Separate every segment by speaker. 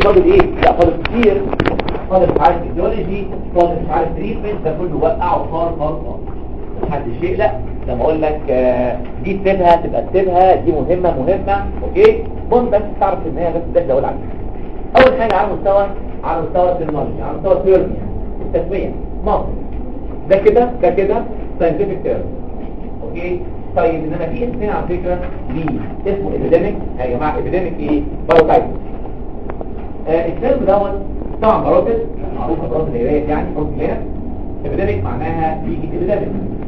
Speaker 1: فاضل ايه لا فاضل كتير فاضل مش عارف ايديولوجي فاضل مش عارف تريتمنت ده كله وقعه صار صار صار محدش يقلق لما اقول لك آه، دي تسيبها تبقى تسيبها دي مهمه مهمه اوكي المهم بس تعرف ان هي بس ده اللي اقول عليه اول حاجه على مستوى على مستوى الترمولوجي على مستوى الثيوري يعني التسميه مصر ده كده ده كده ساينتفك تيرم اوكي طيب انما في اسمين على فكره ليه اسمه ابيديميك يا جماعه ابيديميك ايه باروتايتس آه الترم دوت طبعا باروتل معروفه باروتل هيرات يعني باروتل هنا ابيديميك معناها بيجي ابيديميك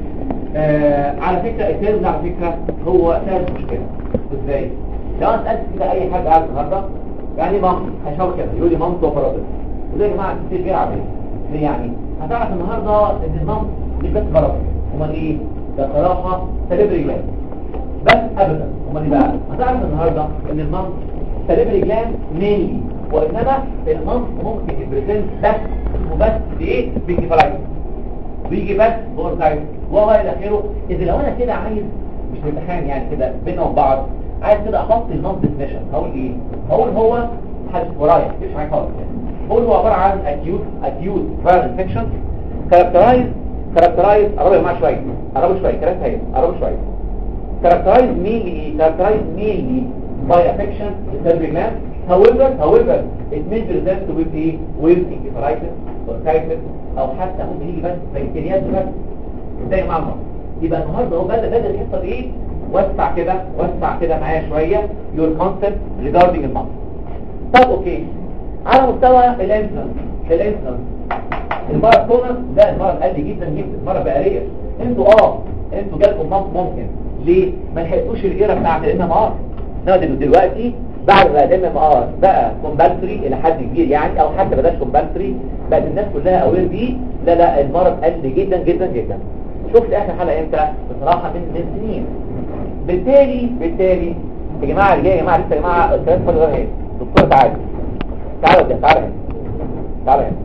Speaker 1: آه على فكره الترم ده على فكره هو سبب مشكله ازاي لو انا سالت كده اي حد قاعد النهارده يعني مامتي هشاور كده يقول لي مامتي وباروتل وده يا جماعه كتير غير عاديه ليه يعني هتعرف النهارده ان المامت مش بس باروتل امال ايه ده صراحه سليبري جلاند بس ابدا امال ايه بقى هتعرف النهارده ان المامت سليبري جلاند مينلي وانما المامت ممكن يبريزنت بس وبس بايه بكفالايتس بيجي بس بورتايت وهو الى اخره اذا لو انا كده عايز مش امتحان يعني كده بينا وبعض عايز كده احط المامت ديفينيشن هقول ايه هقول هو حاجه ورايا مش معايا خالص هقول هو عباره عن acute acute viral infection characterized characterized قربوا معاه شويه قربوا شويه كلام هي قربوا شويه characterized mainly characterized mainly by affection the cervical gland however however it may present to be a with encephalitis or typhus او حتى ممكن يجي بس بكتيريات بس زي ما عمل يبقى النهارده هو بدأ بدأ الحصه دي ايه وسع كده وسع كده معايا شويه your concept regarding المرض طب اوكي على مستوى الانسلم الانسلم المرض كونس ده المرض قل جدا جدا المرض بقريه انتوا اه انتوا جالكم مصر ممكن ليه ما لحقتوش الايرا بتاعت الام ام ار دلوقتي بعد ما الام ام ار بقى كومبالسري الى حد كبير يعني او حتى بلاش كومبالسري بقت الناس كلها اوير بيه لا لا المرض قل جدا جدا جدا شفت اخر حلقه امتى بصراحه من من سنين بالتالي بالتالي يا جماعه اللي جاي يا جماعه لسه يا جماعه الكلام فاضي ده ايه دكتور تعالى تعالى يا تعالى هنا تعالى هنا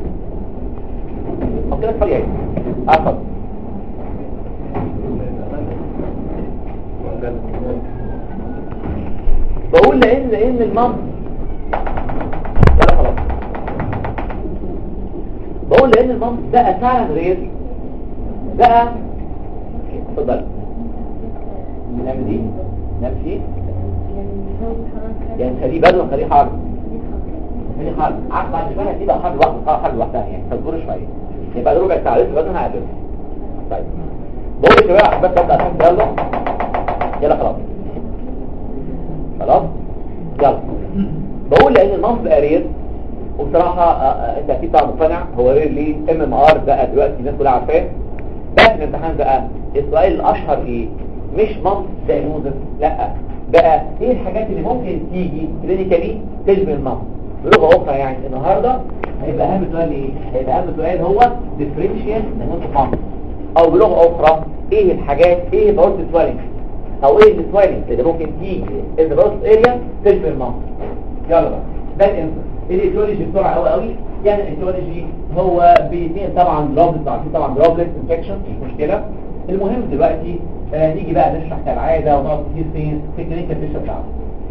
Speaker 1: حط لك فاضي اهي اه اتفضل بقول لان لان المام يلا خلاص بقول لان المام بقى فعلا غير بقى اتفضل نعمل دي نمشي يعني خليه بدل خليه حرب خليه حرب عارف بعد شويه دي بقى حرب لوحدها حرب لوحدها يعني تصبروا شويه يبقى بعد ربع ساعه لسه بدل هقابل طيب بقول يا شباب احباب تبدا الحمد يلا يلا خلاص خلاص يلا بقول لان المنصب ارير وبصراحة آه، آه، انت اكيد طبعا مقتنع هو رير ليه ام ام ار بقى دلوقتي الناس كلها عارفاه بس في الامتحان بقى السؤال الاشهر ايه مش منصب دايموزس لا بقى ايه الحاجات اللي ممكن تيجي كلينيكالي تشبه المنصب بلغة اخرى يعني النهاردة هيبقى اهم سؤال ايه هيبقى اهم سؤال هو ديفرنشيال دايموزس منصب او بلغة اخرى ايه الحاجات ايه بروت سوالينج او ايه السوالينج اللي ممكن تيجي البروت اريا تشبه المنصب يلا بقى ده الانسر الايتيولوجي بسرعه قوي قوي يعني الايتيولوجي هو بيتنقل طبعا دروبلت عارفين طبعا دروبلت انفكشن مش مشكله المهم دلوقتي آه نيجي بقى نشرح كالعاده ونقعد كتير فين في الكلينيكال بيشن بتاعته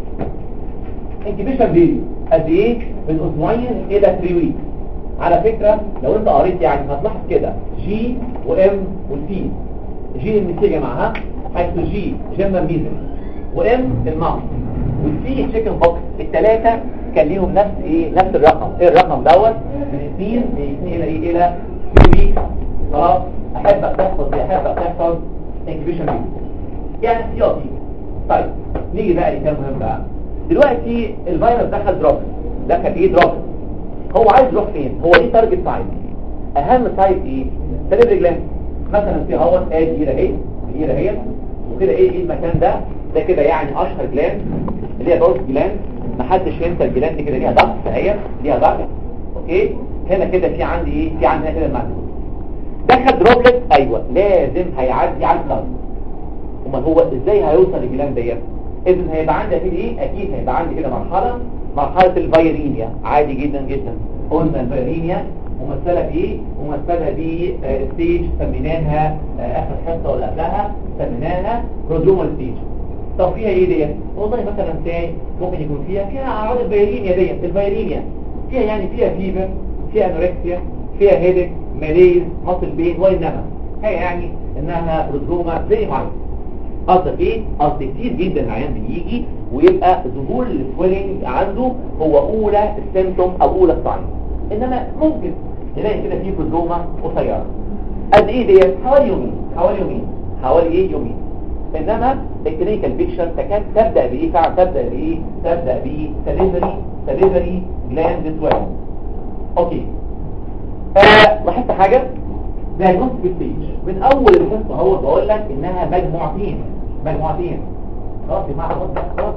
Speaker 1: انكيبيشن فيديو قد ايه من اسبوعين الى 3 ويك على فكره لو انت قريت يعني هتلاحظ كده جي وام والتي جي الميسي يا جماعه ها حيث جي جيمر ميزل وام الماوس والسي تشيكن بوكس الثلاثه كان ليهم نفس ايه نفس الرقم ايه الرقم دوت من 2 من 2 الى ايه الى 3 ويك خلاص احبك تحفظ دي احبك تحفظ انكيبيشن فيديو يعني احتياطي طيب نيجي بقى لكلام مهم بقى دلوقتي الفيروس دخل دروب دخل ايه دروب هو عايز يروح فين هو ليه تارجت سايت اهم سايت ايه سيريبري جلاند مثلا في اهوت ادي هنا اهي هنا اهي وكده ايه ايه المكان ده ده كده يعني اشهر جلاند اللي هي بروس جلاند محدش ينسى الجلاند دي كده ليها ضغط اهي ليها ضغط اوكي هنا كده في عندي ايه في عندنا كده المعدن دخل دروبلت ايوه لازم هيعدي على البلاد امال هو ازاي هيوصل للجلاند ديت اذا هيبقى عندي اكيد ايه اكيد هيبقى عندي كده مرحله مرحله الفيرينيا عادي جدا جدا قلنا الفيرينيا ممثله بايه ممثله ب ستيج سميناها آه، اخر حصه ولا قبلها سميناها برودرومال ستيج طب فيها ايه ديت والله مثلا تاني ممكن يكون فيها فيها اعراض الفيرينيا ديت الفيرينيا فيها يعني فيها فيبر فيها انوركسيا فيها هيدك ماليز مصل بين وانما هي يعني انها برودروما زي ما عايز قصدك ايه قصد كتير جدا العيان بيجي ويبقى ظهور السويلنج عنده هو اولى السيمتوم او اولى الساين انما ممكن نلاقي كده في برودروما قصيره قد ايه ديت حوالي يومين حوالي يومين حوالي ايه يومين انما الكلينيكال بيكشر تكاد تبدا بايه فعلا تبدا بايه تبدا بايه سليفري سليفري جلاند سويلنج اوكي آه لاحظت حاجه diagnostic ستيج من اول الحصه هو بقول لك انها مجموعتين مجموعتين خلاص يا جماعه خلاص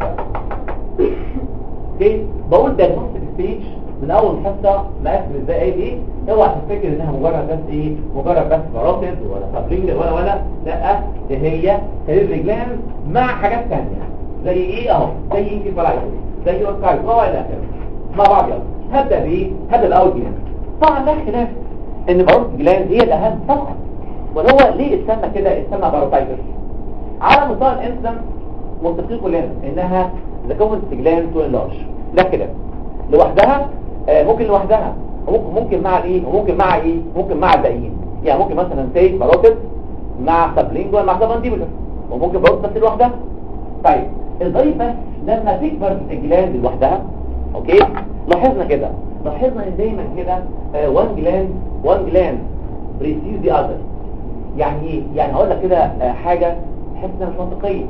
Speaker 1: اوكي بقول diagnostic ستيج من اول حصه مقسم ازاي ايه دي اوعى تفتكر انها مجرد بس ايه مجرد بس باروتيد ولا سابرينج ولا ولا لا دي هي سيريبري جلاند مع حاجات ثانيه زي ايه اهو زي انكفالايتس زي اوركايتس والى اخره مع بعض يلا هبدا بايه هبدا الاول جلاند طبعا ده خلاف ان باروت جلاند هي الاهم طبعا وهو ليه اتسمى كده اتسمى باروتايتس على مستوى الانسان منطقي كلنا انها ذا كومنت جلاند تو لارج لا كده لوحدها آه ممكن لوحدها وممكن ممكن مع الايه وممكن مع ايه ممكن مع الباقيين يعني ممكن مثلا سي باروتيد مع سبلينجوال مع سبانديبولر وممكن باروت بس لوحدها طيب الغريب بس لما تكبر الجلاند لوحدها اوكي لاحظنا كده لاحظنا ان دايما كده وان جلاند وان جلاند بريسيز دي اذر يعني ايه يعني هقول لك كده آه حاجه تحس انها مش منطقيه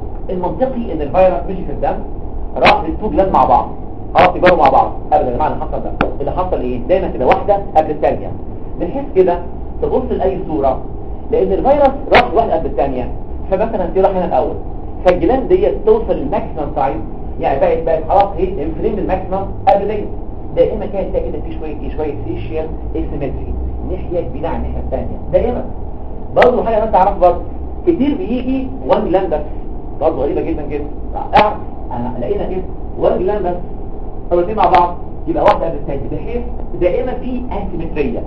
Speaker 1: المنطقي ان الفيروس مشي في الدم راح للتو جلاند مع بعض خلاص يبقوا مع بعض ابدا يا جماعه اللي حصل ده اللي حصل ايه دايما كده واحده قبل الثانيه بنحس كده تبص لاي صوره لان الفيروس راح واحده قبل الثانيه فمثلا دي راح هنا الاول فالجلاند ديت توصل للماكسيمم سايز يعني بقت بقت خلاص هي انفلين الماكسيمم قبل دي دائما كانت تلاقي كده في شويه شويه فيشيال اسيمتري ناحيه كبيره عن الناحيه الثانيه دائما برضه حاجه انت تعرف برضه كتير بيجي وان جلاند بس برضه غريبه جدا جدا اعرف انا لقينا كده وان جلاند بس الاثنين مع بعض يبقى واحده قبل الثانيه بحيث دائما في اسيمتريه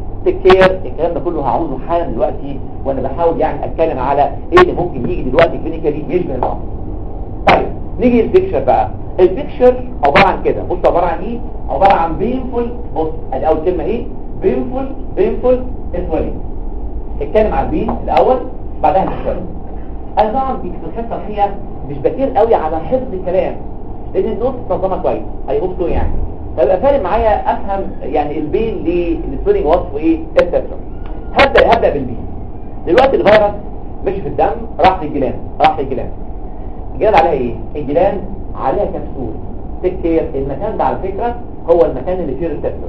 Speaker 1: تكير الكلام ده كله هعوزه حالا دلوقتي وانا بحاول يعني اتكلم على ايه اللي ممكن يجي دلوقتي كلينيكالي يشبه بعض طيب نيجي للبيكشر بقى البيكشر عباره عن كده بص عباره عن ايه عباره عن بينفول بص ادي اول كلمه ايه بينفول بينفول اسولين اتكلم على البين الاول بعدها الاسولين انا طبعا في الحصه الحقيقه مش بكير قوي على حفظ الكلام لان النص منظمه كويس هيبصوا يعني فيبقى فارق معايا افهم يعني البين للسويلنج وصفه ايه اتسترا هبدا هبدا بالبين دلوقتي الفيروس مش في الدم راح في الجلان راح في الجلان الجلان عليها ايه الجلان عليها كبسول تكير المكان ده على فكره هو المكان اللي فيه ريسبتور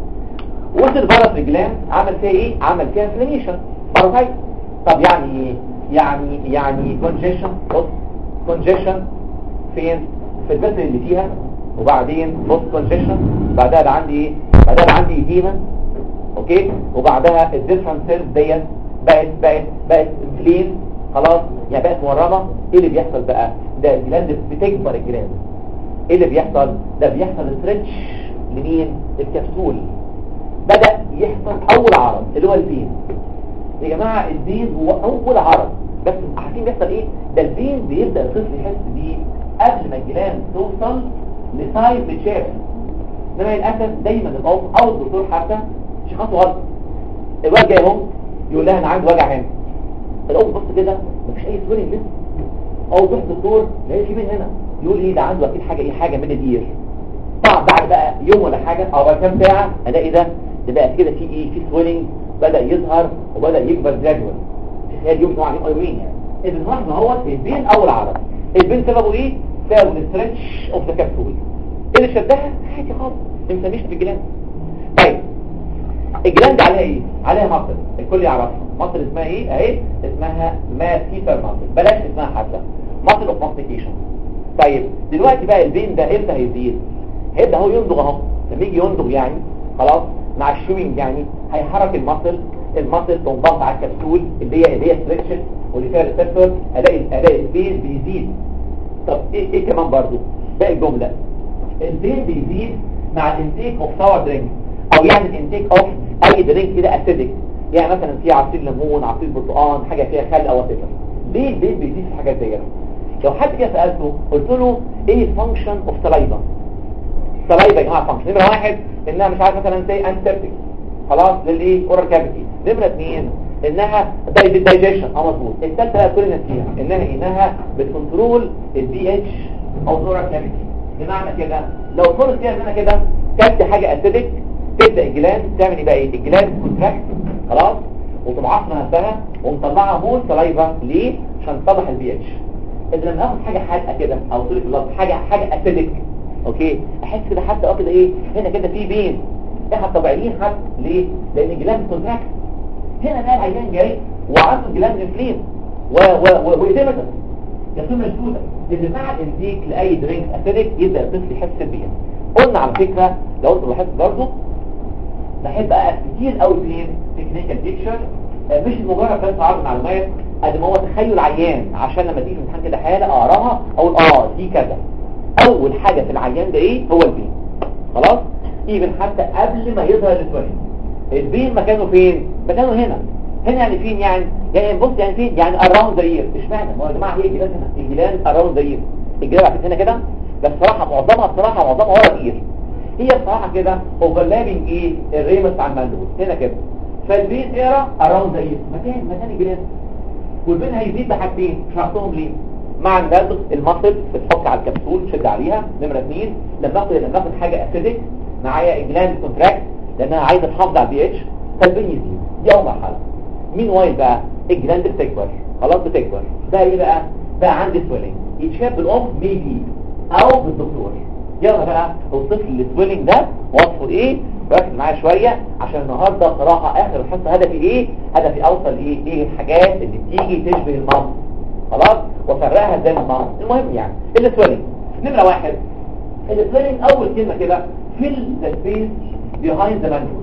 Speaker 1: وصل الفيروس الجلان عمل فيها ايه عمل فيها انفلاميشن باروتايت طب يعني ايه يعني يعني كونجيشن بص كونجيشن فين في الفيسل اللي فيها وبعدين بوست كونجيشن بعدها بقى عندي ايه بعدها بقى عندي ايديما اوكي وبعدها الديفرنت سيلز ديت بقت بقت بقت انفلين خلاص يعني بقت مورمه ايه اللي بيحصل بقى ده الجلاند بتكبر الجلاند ايه اللي بيحصل ده بيحصل ستريتش لمين الكبسول بدا يحصل اول عرض اللي هو البين يا جماعه البين هو اول عرض بس عارفين بيحصل ايه ده البين بيبدا الطفل يحس بيه قبل ما الجلاند توصل لسايز بتشاف انما للاسف دايما الام او الدكتور حتى شخصه غلط الواد جاي اهو يقول لها انا عندي وجع هنا الام بص كده مفيش اي سويلنج لسه او تروح الدكتور لا في مين هنا يقول ايه ده عنده اكيد حاجه ايه حاجه من الاير طبعا بعد بقى يوم ولا حاجه او بعد كام ساعه الاقي ده ده بقى كده في ايه في سويلنج بدا يظهر وبدا يكبر جرادوال في خلال يوم طبعا يومين يعني اذا ما هو البين اول عرض البين سببه ايه سببه الستريتش اوف ذا كابسول ايه اللي شدها عادي خالص ما بنسميش بالجلاند طيب الجلاند عليها ايه عليها مصل الكل يعرفها مصل اسمها ايه اهي اسمها ماسكيتر مصل بلاش اسمها حتى مصل اوف ماستيكيشن طيب دلوقتي بقى البين ده امتى هيزيد هيبدا هو يندغ اهو لما يجي يندغ يعني خلاص مع الشوينج يعني هيحرك المصل المصل تنضغط على الكبسول اللي هي اللي هي ستريتشن واللي فيها ريسبتور الاقي الاقي البين بيزيد طب ايه, إيه كمان برضو باقي الجمله البين بيزيد مع الانتيك اوف ساور درينك او يعني الانتيك اوف اي درينك كده اسيدك يعني مثلا في عصير ليمون عصير برتقال حاجه فيها خل او وات ليه البين بيزيد في الحاجات ديت لو حد كده سالته قلت له ايه الفانكشن اوف سلايفا سلايفا يا جماعه فانكشن نمره واحد انها مش عارف مثلا زي انترتيك خلاص للايه اورال كافيتي نمره اثنين انها دايجيشن اه مظبوط الثالثه بقى كل فيها انها انها بتكنترول البي اتش او الاورال كافيتي بمعنى كده لو فرض فيها ان انا كده كلت حاجه اسيدك تبدا الجلاند تعمل ايه بقى ايه الجلاند كونتراكت خلاص وتمعصر نفسها ومطلعها مول سلايفا ليه عشان تصلح البي اتش اذا لما اخد حاجه حادقه كده او طريق اللفظ حاجه حاجه اسيدك اوكي احس كده حتى اه كده ايه هنا كده في بين احنا طبيعيين حد ليه لان الجلاند كونتراكت هنا بقى العيان جاي وعنده الجلاند انفليم و و و وإدامة يصير مشدودة لأن مع الانتيك لأي درينك أسيدك يبدأ الطفل يحس بيها قلنا على فكرة لو انت لاحظت برضه بحب أقف كتير قوي فين تكنيكال بيكتشر مش مجرد بس عرض معلومات قد ما هو تخيل عيان عشان لما تيجي في الامتحان كده حاله اقراها اقول اه دي كذا اول حاجه في العيان ده ايه هو البين خلاص ايفن حتى قبل ما يظهر الاسوان البين مكانه فين مكانه هنا هنا يعني فين يعني يعني بص يعني فين يعني اراوند ذا اير اشمعنى ما هو يا جماعه هي الجيران هنا الجيران اراوند ذا اير الجيران عارفين هنا كده بس بصراحه معظمها بصراحه معظمها ورا الاير هي بصراحه كده اوفرلابنج ايه الريمس على المندوب هنا كده فالبين ايرا اراوند ذا اير مكان مكان الجيران والبين هيزيد بحاجتين شرحتهم ليه مع النبض المصل بتحط على الكبسول تشد عليها نمره اثنين لما اخد لما اخد حاجه اسيدك معايا الجلاند كونتراكت لانها عايزه تحافظ على البي اتش فالبين يزيد دي اول مرحله مين وايل بقى الجلاند بتكبر خلاص بتكبر بقى ايه بقى بقى عندي سويلنج يتشاف بالام ميبي او بالدكتور يلا بقى اوصف لي السويلنج ده وصفه ايه ركز معايا شويه عشان النهارده صراحه اخر الحصه هدفي ايه هدفي اوصل ايه ايه الحاجات اللي بتيجي تشبه المرض خلاص وافرقها ازاي من المرض المهم يعني السويلنج نمره واحد السويلنج اول كلمه كده fill the space behind the mandible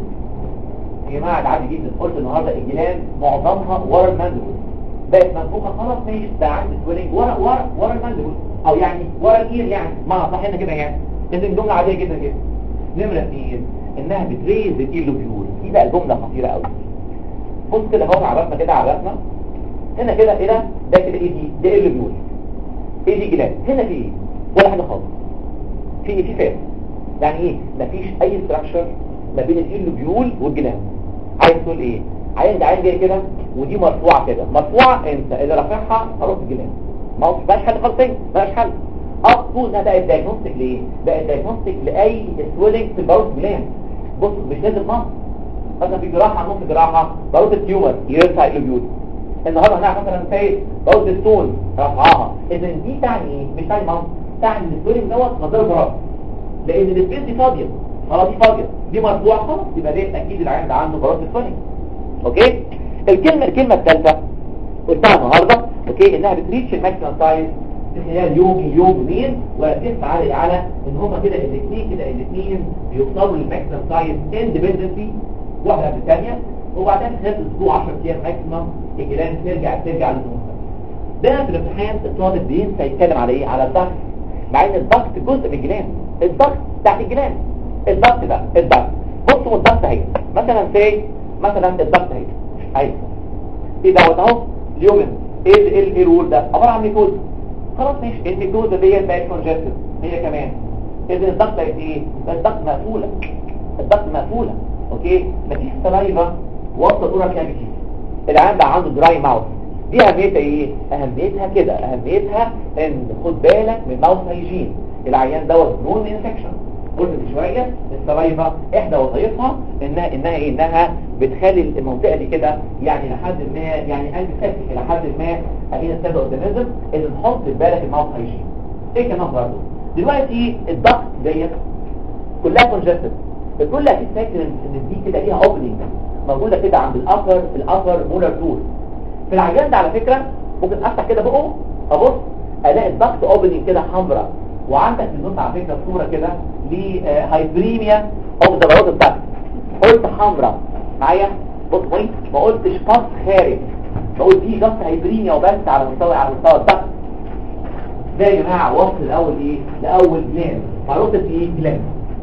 Speaker 1: يا جماعه ده عادي جدا قلت النهارده الجلان معظمها ورا الماندبل بقت منفوخه خلاص ماشي ده عندي سويلنج ورا ورا ورا الماندبل او يعني ورا الاير يعني ما صح هنا كده يعني لازم جمله عاديه جدا جدا نمره اثنين انها بتريز الايلوبيول دي بقى جمله خطيره قوي بص كده اهو على رسمه كده على رسمه هنا كده ايه ده ده كده ايه دي ده ايلوبيول ايه دي جلان هنا في ايه ولا حاجه خالص في ايه في فات يعني ايه مفيش اي ستراكشر ما بين الايلوبيول والجلان عايز تقول ايه عايز عايز جاي كده ودي مرفوعه كده مرفوعه انت اذا رافعها اروح الجلان ما هو مش حل خالص تاني مالهاش حل اصلا ده بقى دايجنوستيك لايه بقى دايجنوستيك لاي سويلنج في الباروت جلان بص مش لازم مصر مثلا في جراحه نص جراحه باروت التيومر يرفع الايلوبيول النهارده هنعرف مثلا في باروت الستون رفعها اذا دي تعني ايه مش تعني مصر تعني ان السويلنج دوت مصدر فراغ لان السبيس دي فاضيه خلاص دي فاضيه دي مرفوعه خلاص يبقى ده اكيد العين ده عنده براس السوني اوكي الكلمه الكلمه الثالثه قلتها النهارده اوكي انها بتريتش الماكسيمم سايز في خلال يوم يوم يومين وركزت على على ان هما كده الاثنين كده الاثنين بيوصلوا للماكسيمم سايز اندبندنتلي واحده قبل الثانيه وبعدين خلال اسبوع 10 ايام ماكسيمم الجيران ترجع ترجع للنص ده في الامتحان الطالب بينسى يتكلم على ايه على الضغط مع ان الضغط جزء من الجنان الضغط تحت الجنان الضغط ده الضغط بصوا الضغط اهي مثلا سي مثلا الضغط اهي اهي ايه دوت اهو اليومن ايه ايه ايه الرول ده عباره عن ميكوز خلاص ماشي الميكوز دي بقت كونجستد هي كمان اذا الضغط بقت ايه الضغط مقفوله الضغط مقفوله اوكي مفيش سلايفا وسط دورة كافيتي العيان بقى عنده دراي ماوث دي اهميتها ايه اهميتها كده اهميتها ان خد بالك من ماوث هيجين العيان دوت نون انفكشن قلت من شويه السلايفا احدى وظائفها انها انها ايه انها بتخلي المنطقه دي كده يعني لحد ما يعني قلب سفك الى حد ما اجينا السيد اورجانيزم ان نحط في بالك الماوث هيجين ايه كمان برضه دلوقتي الضغط ديت كلها كونجستد الكل اكيد فاكر ان دي كده ليها اوبننج موجوده كده عند الابر الابر مولر تول في العيان ده على فكره ممكن افتح كده بقه ابص الاقي الضغط اوبننج كده حمراء وعندك في النص على فكره صوره كده لهايبريميا اوف ذا بارود الضغط قلت حمراء معايا بص بص ما قلتش فص خارج بقول دي جاست هايبريميا وبس على مستوى على مستوى الضغط ده يا جماعه وصل الاول ايه لاول جلاند معروف ايه جلاند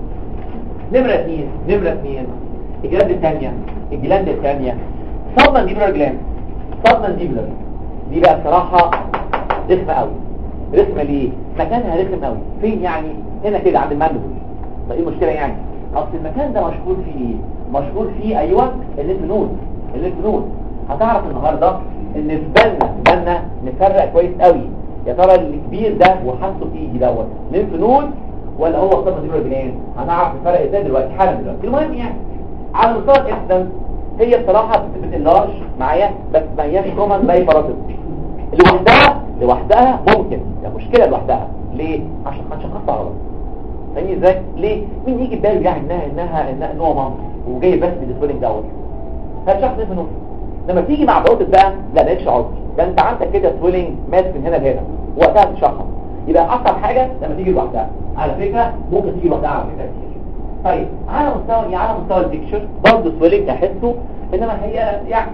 Speaker 1: نمره اثنين نمره اثنين الجلاند الثانيه الجلاند الثانيه سبمنديبولار جلاند سبمنديبولار دي بقى بصراحه رخمه قوي رخمه ليه مكانها رخم قوي فين يعني هنا كده عند المندبل طيب ايه المشكله يعني اصل المكان ده مشهور فيه ايه مشهور فيه ايوه الليمف نود الليمف نود هتعرف النهارده ان في بالنا بالنا نفرق كويس قوي يا ترى الكبير ده وحاسه في ايدي دوت ليمف نود ولا هو صفه ديبر جنان هنعرف الفرق ازاي دلوقتي حالا دلوقتي المهم يعني على مستوى الانسدنس هي بصراحه بتنلارج معايا بس ما هياش كومن زي باراتيز لوحدها لوحدها ممكن ده مشكله لوحدها ليه عشان هنشخصها غلط فاهمني ازاي ليه مين يجي باله يعني انها انها انها ان هو مامتي وجاي بس بالسبيلنج دوت هتشخص ايه في النص لما تيجي مع بروتس بقى لا مالكش عذر ده انت عندك كده سويلنج ماسك من هنا لهنا وقتها تشخص يبقى اصعب حاجه لما تيجي لوحدها على فكره ممكن تيجي لوحدها على فكره كتير طيب على مستوى على مستوى البيكتشر برضه سويلنج احسه انما هي يعني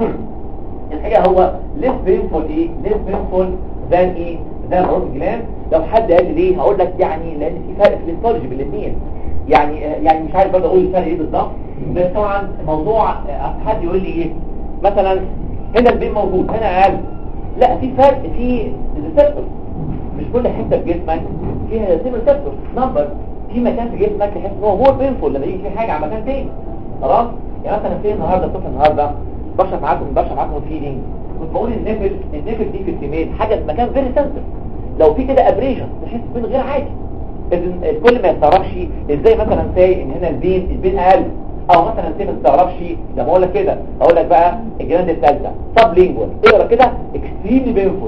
Speaker 1: الحقيقه هو ليس بينفول ايه ليس بينفول ذان ايه ذان بروت جلاند لو حد قال لي ليه هقول لك يعني لان في فرق في الانتولوجي بين الاثنين يعني يعني مش عارف برضه اقول الفرق ايه بالظبط بس طبعا موضوع حد يقول لي ايه مثلا هنا البين موجود هنا اقل لا في فرق في الريسبتور مش كل حته في جسمك فيها سيم ريسبتور نمبر في مكان في جسمك تحس ان هو مور بينفول لما يجي في حاجه على مكان تاني خلاص يعني مثلا في النهارده الصبح النهارده بشرب معاكم بشرب معاكم فيلينج كنت بقول النفل النفل دي في السمين حاجه في مكان فيري سنسيتيف لو في كده ابريشن تحس بين غير عادي الكل ما يستغربش ازاي مثلا ساي ان هنا البين البين اقل او مثلا سي ما تستغربش لما اقول لك كده اقول لك بقى الجراند الثالثه سب لينجوال اقرا كده اكستريملي بينفول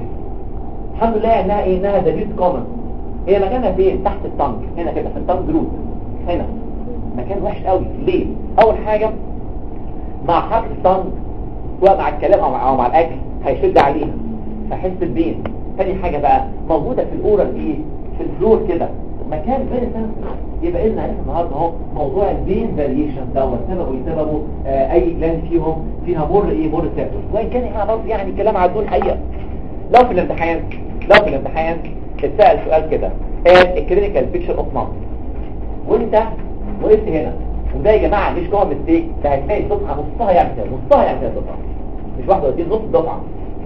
Speaker 1: الحمد لله انها ايه انها ذا ليست كومن هي مكانها فين تحت التنج هنا كده في التنج روت هنا مكان وحش قوي ليه اول حاجه مع حركه التنج سواء مع الكلام او مع, أو مع الاكل هيشد عليها فحس البين تاني حاجه بقى موجوده في الاورال ايه في الفلور كده مكان فيري سنسيتيف يبقى اذن عرفنا النهارده اهو موضوع البين فاريشن دوت سببه ايه سببه آه اي جلاند فيهم فيها مر ايه مر سيبتوس وان كان احنا برضه يعني كلام عدول حقيقه لو في الامتحان لو في الامتحان اتسال سؤال كده قال الكلينيكال بيكتشر اوف مام وانت وقفت هنا وده يا جماعه مش جوه ميستيك ده هتلاقي الدفعه نصها يعني كده نصها يعني كده الدفعه مش واحده ودي نص الدفعه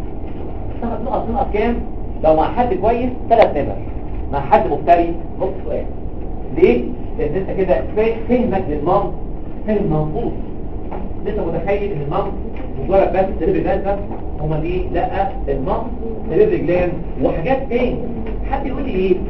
Speaker 1: تاخد نقط نقط كام لو مع حد كويس ثلاث نمر مع حد مفتري نص سؤال ليه؟ لان انت كده فهمك للمام فهم منقوص لسه متخيل ان المام مجرد بس سرير جلاند بس هما دي لا المام سرير جلاند وحاجات تاني حد يقول لي ايه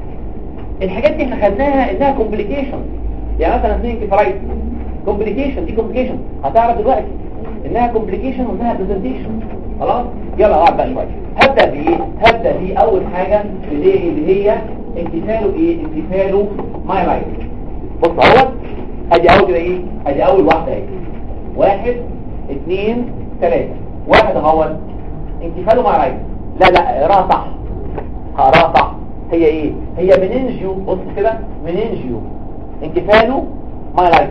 Speaker 1: الحاجات دي احنا خدناها انها كومبليكيشن يعني مثلا اثنين كفرايت كومبليكيشن دي كومبليكيشن هتعرف دلوقتي انها كومبليكيشن وانها برزنتيشن خلاص يلا اقعد بقى شويه هبدا بايه هبدا بيه اول حاجه اللي هي اللي هي انتفاله ايه انتفاله مايلايت بص اهوت ادي اول كده ايه ادي اول واحده اهي واحد اثنين ثلاثة واحد اهوت انتفاله مايلايت لا لا اقراها صح هقراها صح هي ايه هي مننجيو بص كده مننجيو انتفاله مايلايت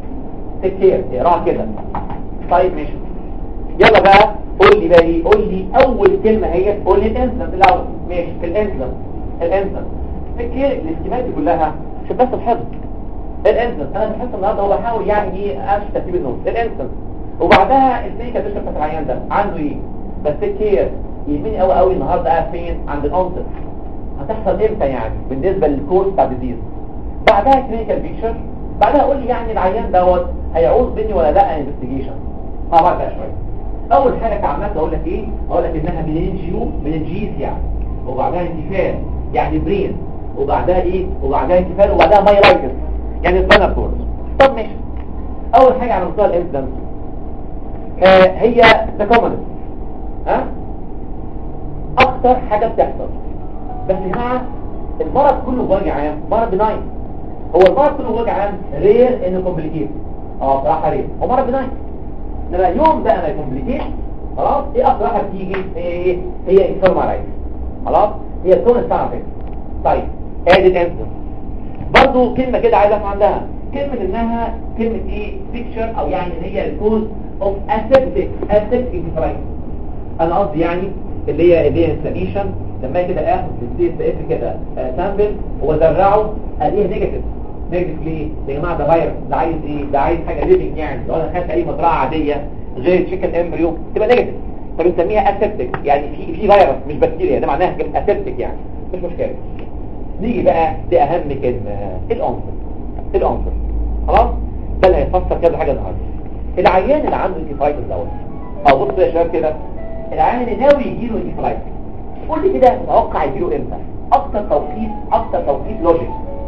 Speaker 1: تكتير اقراها كده طيب ماشي يلا بقى قول لي بقى ايه قول لي اول كلمه هي قول لي الانسلنت الاول ماشي في الانسلنت الانسلنت فكر الاستمات دي كلها عشان بس الحفظ الانسلنت انا بحس النهارده هو بحاول يعني ايه امشي ترتيب النوت الانسلنت وبعدها السيكا بيشرب بتاع العيان ده عنده ايه بس كير يهمني قوي قوي النهارده قاعد فين عند الانسلنت هتحصل امتى يعني بالنسبه للكورس بتاع الديزيز بعدها كلينيكال بيكتشر بعدها قول لي يعني العيان دوت هيعوز مني ولا لا انفستيجيشن مع بعض بقى شويه اول حاجه كعملت اقول لك ايه اقول لك انها مننجيو مننجيز يعني وبعدها انتفال يعني برين وبعدها ايه وبعدها انتفال وبعدها مايلايتس يعني سبانر كورس طب ماشي اول حاجه على مستوى الانسدنس آه هي ذا كومنس ها اكتر حاجه بتحصل بس يا جماعه المرض كله بوجه عام مرض بناين هو المرض كله بوجه عام رير انه كومبليكيت اه بصراحه رير هو مرض بناين انما يوم بقى ما يكمبليكيش خلاص ايه اكتر واحده بتيجي هي ايه هي انفورمالايز خلاص هي الكون بتاعها كده طيب ادي الانسر برضو كلمه كده عايز افهم عندها كلمه انها كلمه ايه بيكتشر او يعني ان هي الكوز اوف اسيبتيك اسيبتيك انفرايز انا قصدي يعني اللي هي اللي هي انفلاميشن لما كده اخد السي اس اف كده سامبل وازرعه الاقيه نيجاتيف نيجاتيف ليه يا جماعه ده فيروس ده عايز ايه ده عايز حاجه ليفنج يعني لو انا خدت اي مزرعه عاديه غير تشيكن امبريو تبقى نيجاتيف فبنسميها اسيبتيك يعني في في فيروس مش بكتيريا ده معناها اسيبتيك يعني مش مشكله نيجي بقى لأهم كلمة الأنصر الأنصر خلاص ده اللي هيفسر كذا حاجة النهارده العيان اللي عنده انكفايتس دوت او بصوا يا شباب كده العيان اللي ناوي يجيله انكفايتس قول لي كده متوقع يجيله امتى اكتر توقيت اكتر توقيت لوجيك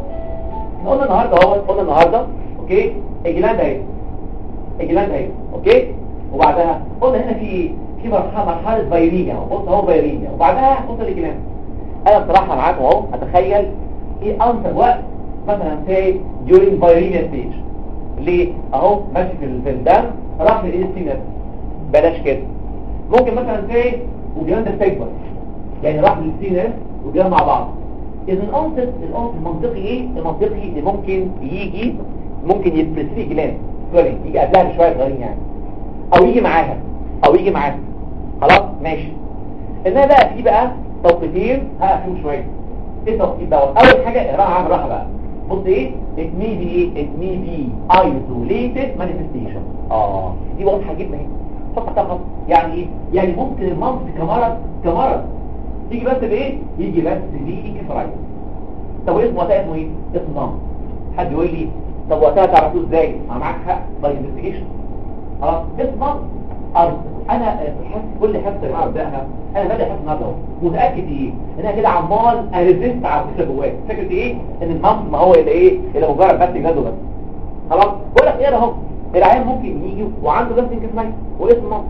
Speaker 1: قلنا النهارده اهو قلنا النهارده اوكي الجلاند اهي الجلاند اهي اوكي وبعدها قلنا هنا في ايه في مرحله مرحله فيرينيا بص اهو فيرينيا وبعدها قلت الجلاند انا بصراحه معاكم اهو اتخيل ايه انسب وقت مثلا في during فيرينيا ستيج ليه اهو ماشي في في الدم راح للاستينات بلاش كده ممكن مثلا في وجلاند تكبر يعني راح للاستينات وجلاند مع بعض اذا الانصت الانصت المنطقي ايه المنطقي اللي ممكن يجي ممكن يبرسلي جلاند سوري يجي قبلها بشويه صغيرين يعني او يجي معاها او يجي معاها خلاص ماشي انما بقى في بقى توقيتين هقفلهم شويه ايه التوقيت دوت اول حاجه اقراها عن راحه بقى بص ايه it may be ايه it may be isolated manifestation اه دي واضحه جدا اهي فقط فقط يعني ايه يعني ممكن المنطق كمرض كمرض يجي بس بايه يجي بس بإنكفرايز طب اسمه وقتها اسمه ايه اسمه نمط حد يقول لي طب وقتها تعرفوه ازاي انا معاك حق باي انفستيجيشن خلاص اسمه نمط أرض. انا حاسس كل حاسه يا جماعه ابداها انا بادئ حاسس النهارده اهو متاكد ايه ان انا كده عمال اريزست على الفكره جوايا فكره ايه ان المنطق ما هو اللي ايه اللي مجرد بس جاده بس خلاص بقول لك ايه ده اهو العيان ممكن يجي وعنده بس انكفرايز واسمه نمط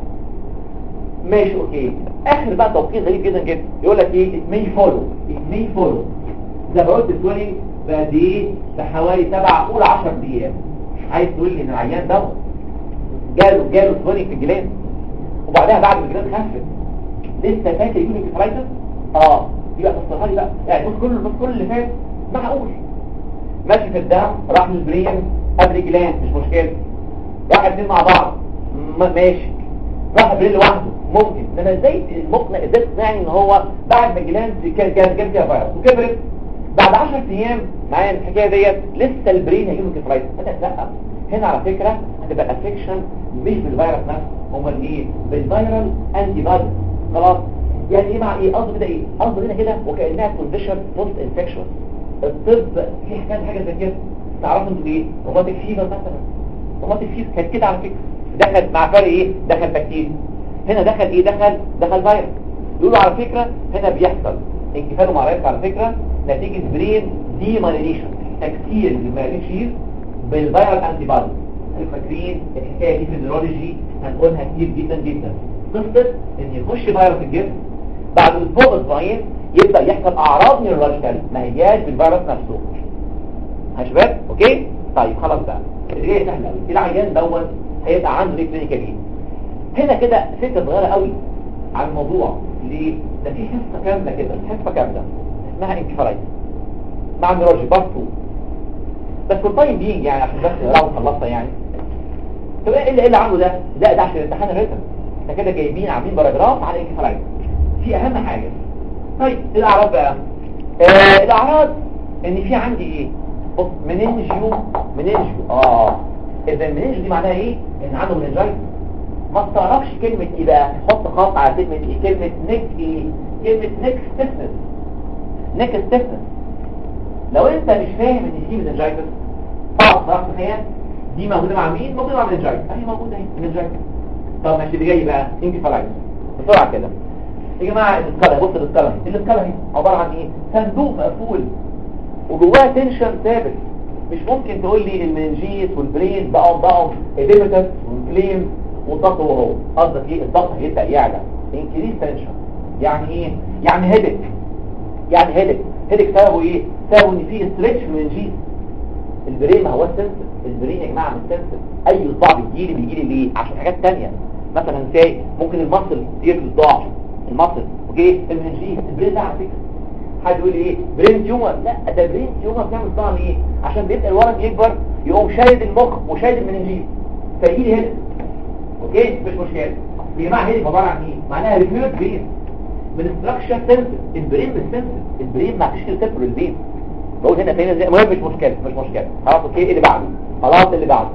Speaker 1: ماشي اوكي اخر بقى توقيت غريب جدا جدا يقول لك ايه it may follow it may follow زي ما قلت السويلنج بقد ايه بحوالي 7 قول 10 ايام عايز تقول لي ان العيان ده جاله جاله سويلنج في الجلاد وبعدها بعد ما الجلاد خفت لسه فاكر يجيب انكفرايتس اه يبقى تصرفها لي بقى يعني بص كل بص كل اللي فات معقول ماشي في الدم راح للبرين قبل الجلاد مش مشكله راح الاثنين مع بعض م- ماشي راح برين لوحده ممكن انما ازاي المقنع ازاي تقنعني ان هو بعد ما الجلاند كان كان كان فيها فيروس وكبرت بعد 10 ايام معايا الحكايه ديت لسه البرين هيجيله كفرايتس انا لا هنا على فكره هتبقى افكشن مش بالفيروس نفسه امال ايه بالفيرال انتي بادي خلاص يعني ايه مع ايه قصدي كده ايه قصدي هنا كده وكانها كونديشن بوست انفكشن الطب في حكايه حاجه زي كده تعرفوا انتوا ايه روماتيك فيفر مثلا روماتيك فيفر كانت كده على فكره دخل مع فرق ايه دخل بكتيريا هنا دخل ايه دخل دخل فيروس يقولوا على فكرة هنا بيحصل انكفال ومعرفة على فكرة نتيجة برين دي مالينيشن تكسير المالينيشن بالفيرال انتي بادي فاكرين الحكايه دي في النيرولوجي هنقولها كتير جدا جدا قصه ان يخش فيروس الجسم بعد اسبوع اسبوعين يبدا يحصل اعراض نيورولوجيكال ما هياش بالفيروس نفسه يا شباب اوكي طيب خلاص بقى الجاي سهله قوي العيان دوت هيبقى عنده ايه كلينيكالي هنا كده سكه صغيره قوي على الموضوع ليه ده في حصه كامله كده حصه كامله اسمها انكفالايتس مع النيرولوجي بارت 2 بس في التايم بينج يعني عشان بس نقراها وخلصنا يعني طب ايه اللي, إيه اللي عامله ده لا ده عشان الامتحان الريتم احنا كده جايبين عاملين باراجراف على الانكفالايتس في اهم حاجه طيب الاعراض بقى آه الاعراض ان في عندي ايه بص مننجيو مننجيو اه اذا المننجيو دي معناها ايه ان عنده مننجايتس ما استغربش كلمة ايه بقى حط خط على كلمة ايه كلمة نيك ايه كلمة نيك ستيفنس نيك ستيفنس لو انت مش فاهم ان دي مننجايتس اه صراحة تخيل دي موجودة مع مين موجودة مع مننجايتس اهي موجودة اهي مننجايتس طب ماشي اللي جاي بقى انكفالايتس بسرعة كده يا جماعة الاسكالة بص الاسكالة دي الاسكالة دي عبارة عن ايه صندوق مقفول وجواه تنشن ثابت مش ممكن تقول لي المنجيس والبرين بقوا بقوا اديمتس والفليم والضغط هو هو قصدك ايه الضغط هيبدا يعلى انكريس تنشن يعني ايه يعني هيدك يعني هيدك هيدك سببه ايه سببه ان في ستريتش في المنجيس البرين ما هو السنسر البرين يا جماعه مش سنسر اي صداع بيجي لي بيجي لي ليه عشان حاجات تانية مثلا زي ممكن المصل يفرز ضعف المصل اوكي المنجيس البرين ده على فكره حد يقول ايه برين تيومر لا ده برين تيومر بتعمل صداع ليه عشان بيبقى الورم يكبر يقوم شايد المخ وشايد المننجيس فيجي لي هنا اوكي مش مشكله يا جماعه هي عباره عن ايه معناها ريفيوت برين من ستراكشر سنسر البرين مش سنسر البرين ما فيش ريسبتور للبين بقول هنا فين ازاي المهم مش مشكله مش مشكله خلاص اوكي اللي بعده خلاص اللي بعده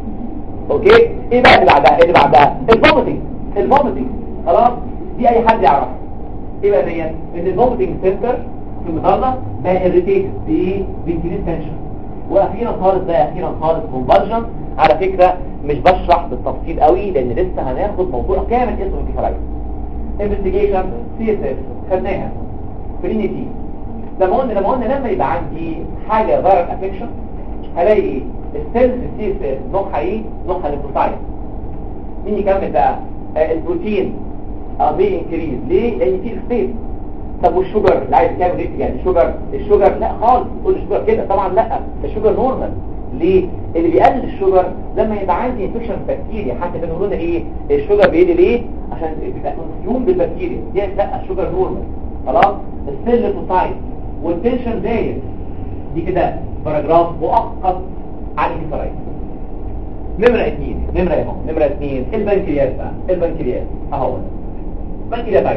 Speaker 1: اوكي ايه بقى اللي بعدها اللي بعدها الفوميتنج الفوميتنج خلاص دي اي حد يعرفها ايه بقى ديت ان الفوميتنج سنتر في المظله بقى irritated بايه بانكريز تنشن واخيرا خالص بقى اخيرا خالص كونفرجن على فكرة مش بشرح بالتفصيل قوي لان لسه هناخد موضوع كامل اسمه انكفالايتس انفستيجيشن سي اس اف خدناها فرينيتي لما قلنا لما قلنا لما يبقى عندي حاجة فيرال افكشن هلاقي ايه السيلز سي اس اف نوعها ايه نوعها ليفوسايت مين يكمل بقى آه البروتين اه بي انكريز ليه لان في سبيس طب والشوجر اللي عايز يعمل ايه يعني الشوجر الشوجر لا خالص تقول الشوجر كده طبعا لا الشوجر نورمال ليه اللي بيقلل الشوجر لما يبقى عندي انفكشن بكتيريا حتى بنقول لنا ايه الشوجر بيقل ليه عشان بيبقى كونسيوم بالبكتيريا دي لا الشوجر نورمال خلاص السيل ليفوسايت والتنشن زايد دي كده باراجراف مؤقت عن الكفرايت نمرة اثنين نمرة اهو نمرة اثنين البنكرياس بقى البنكرياس اهو بنكرياتايتس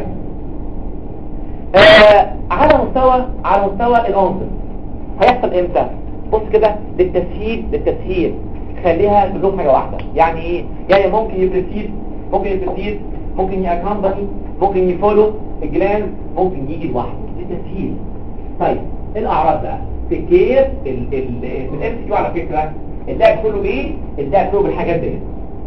Speaker 1: آه على مستوى على مستوى الانظر هيحصل امتى بص كده للتسهيل للتسهيل خليها كلهم حاجه واحده يعني ايه يعني ممكن يبرسيد ممكن يبرسيد ممكن يأكمبني ممكن يفولو الجلاند ممكن يجي لوحده للتسهيل طيب الاعراض بقى تكير الام كيو على فكره اللعب كله بايه اللعب كله بالحاجات دي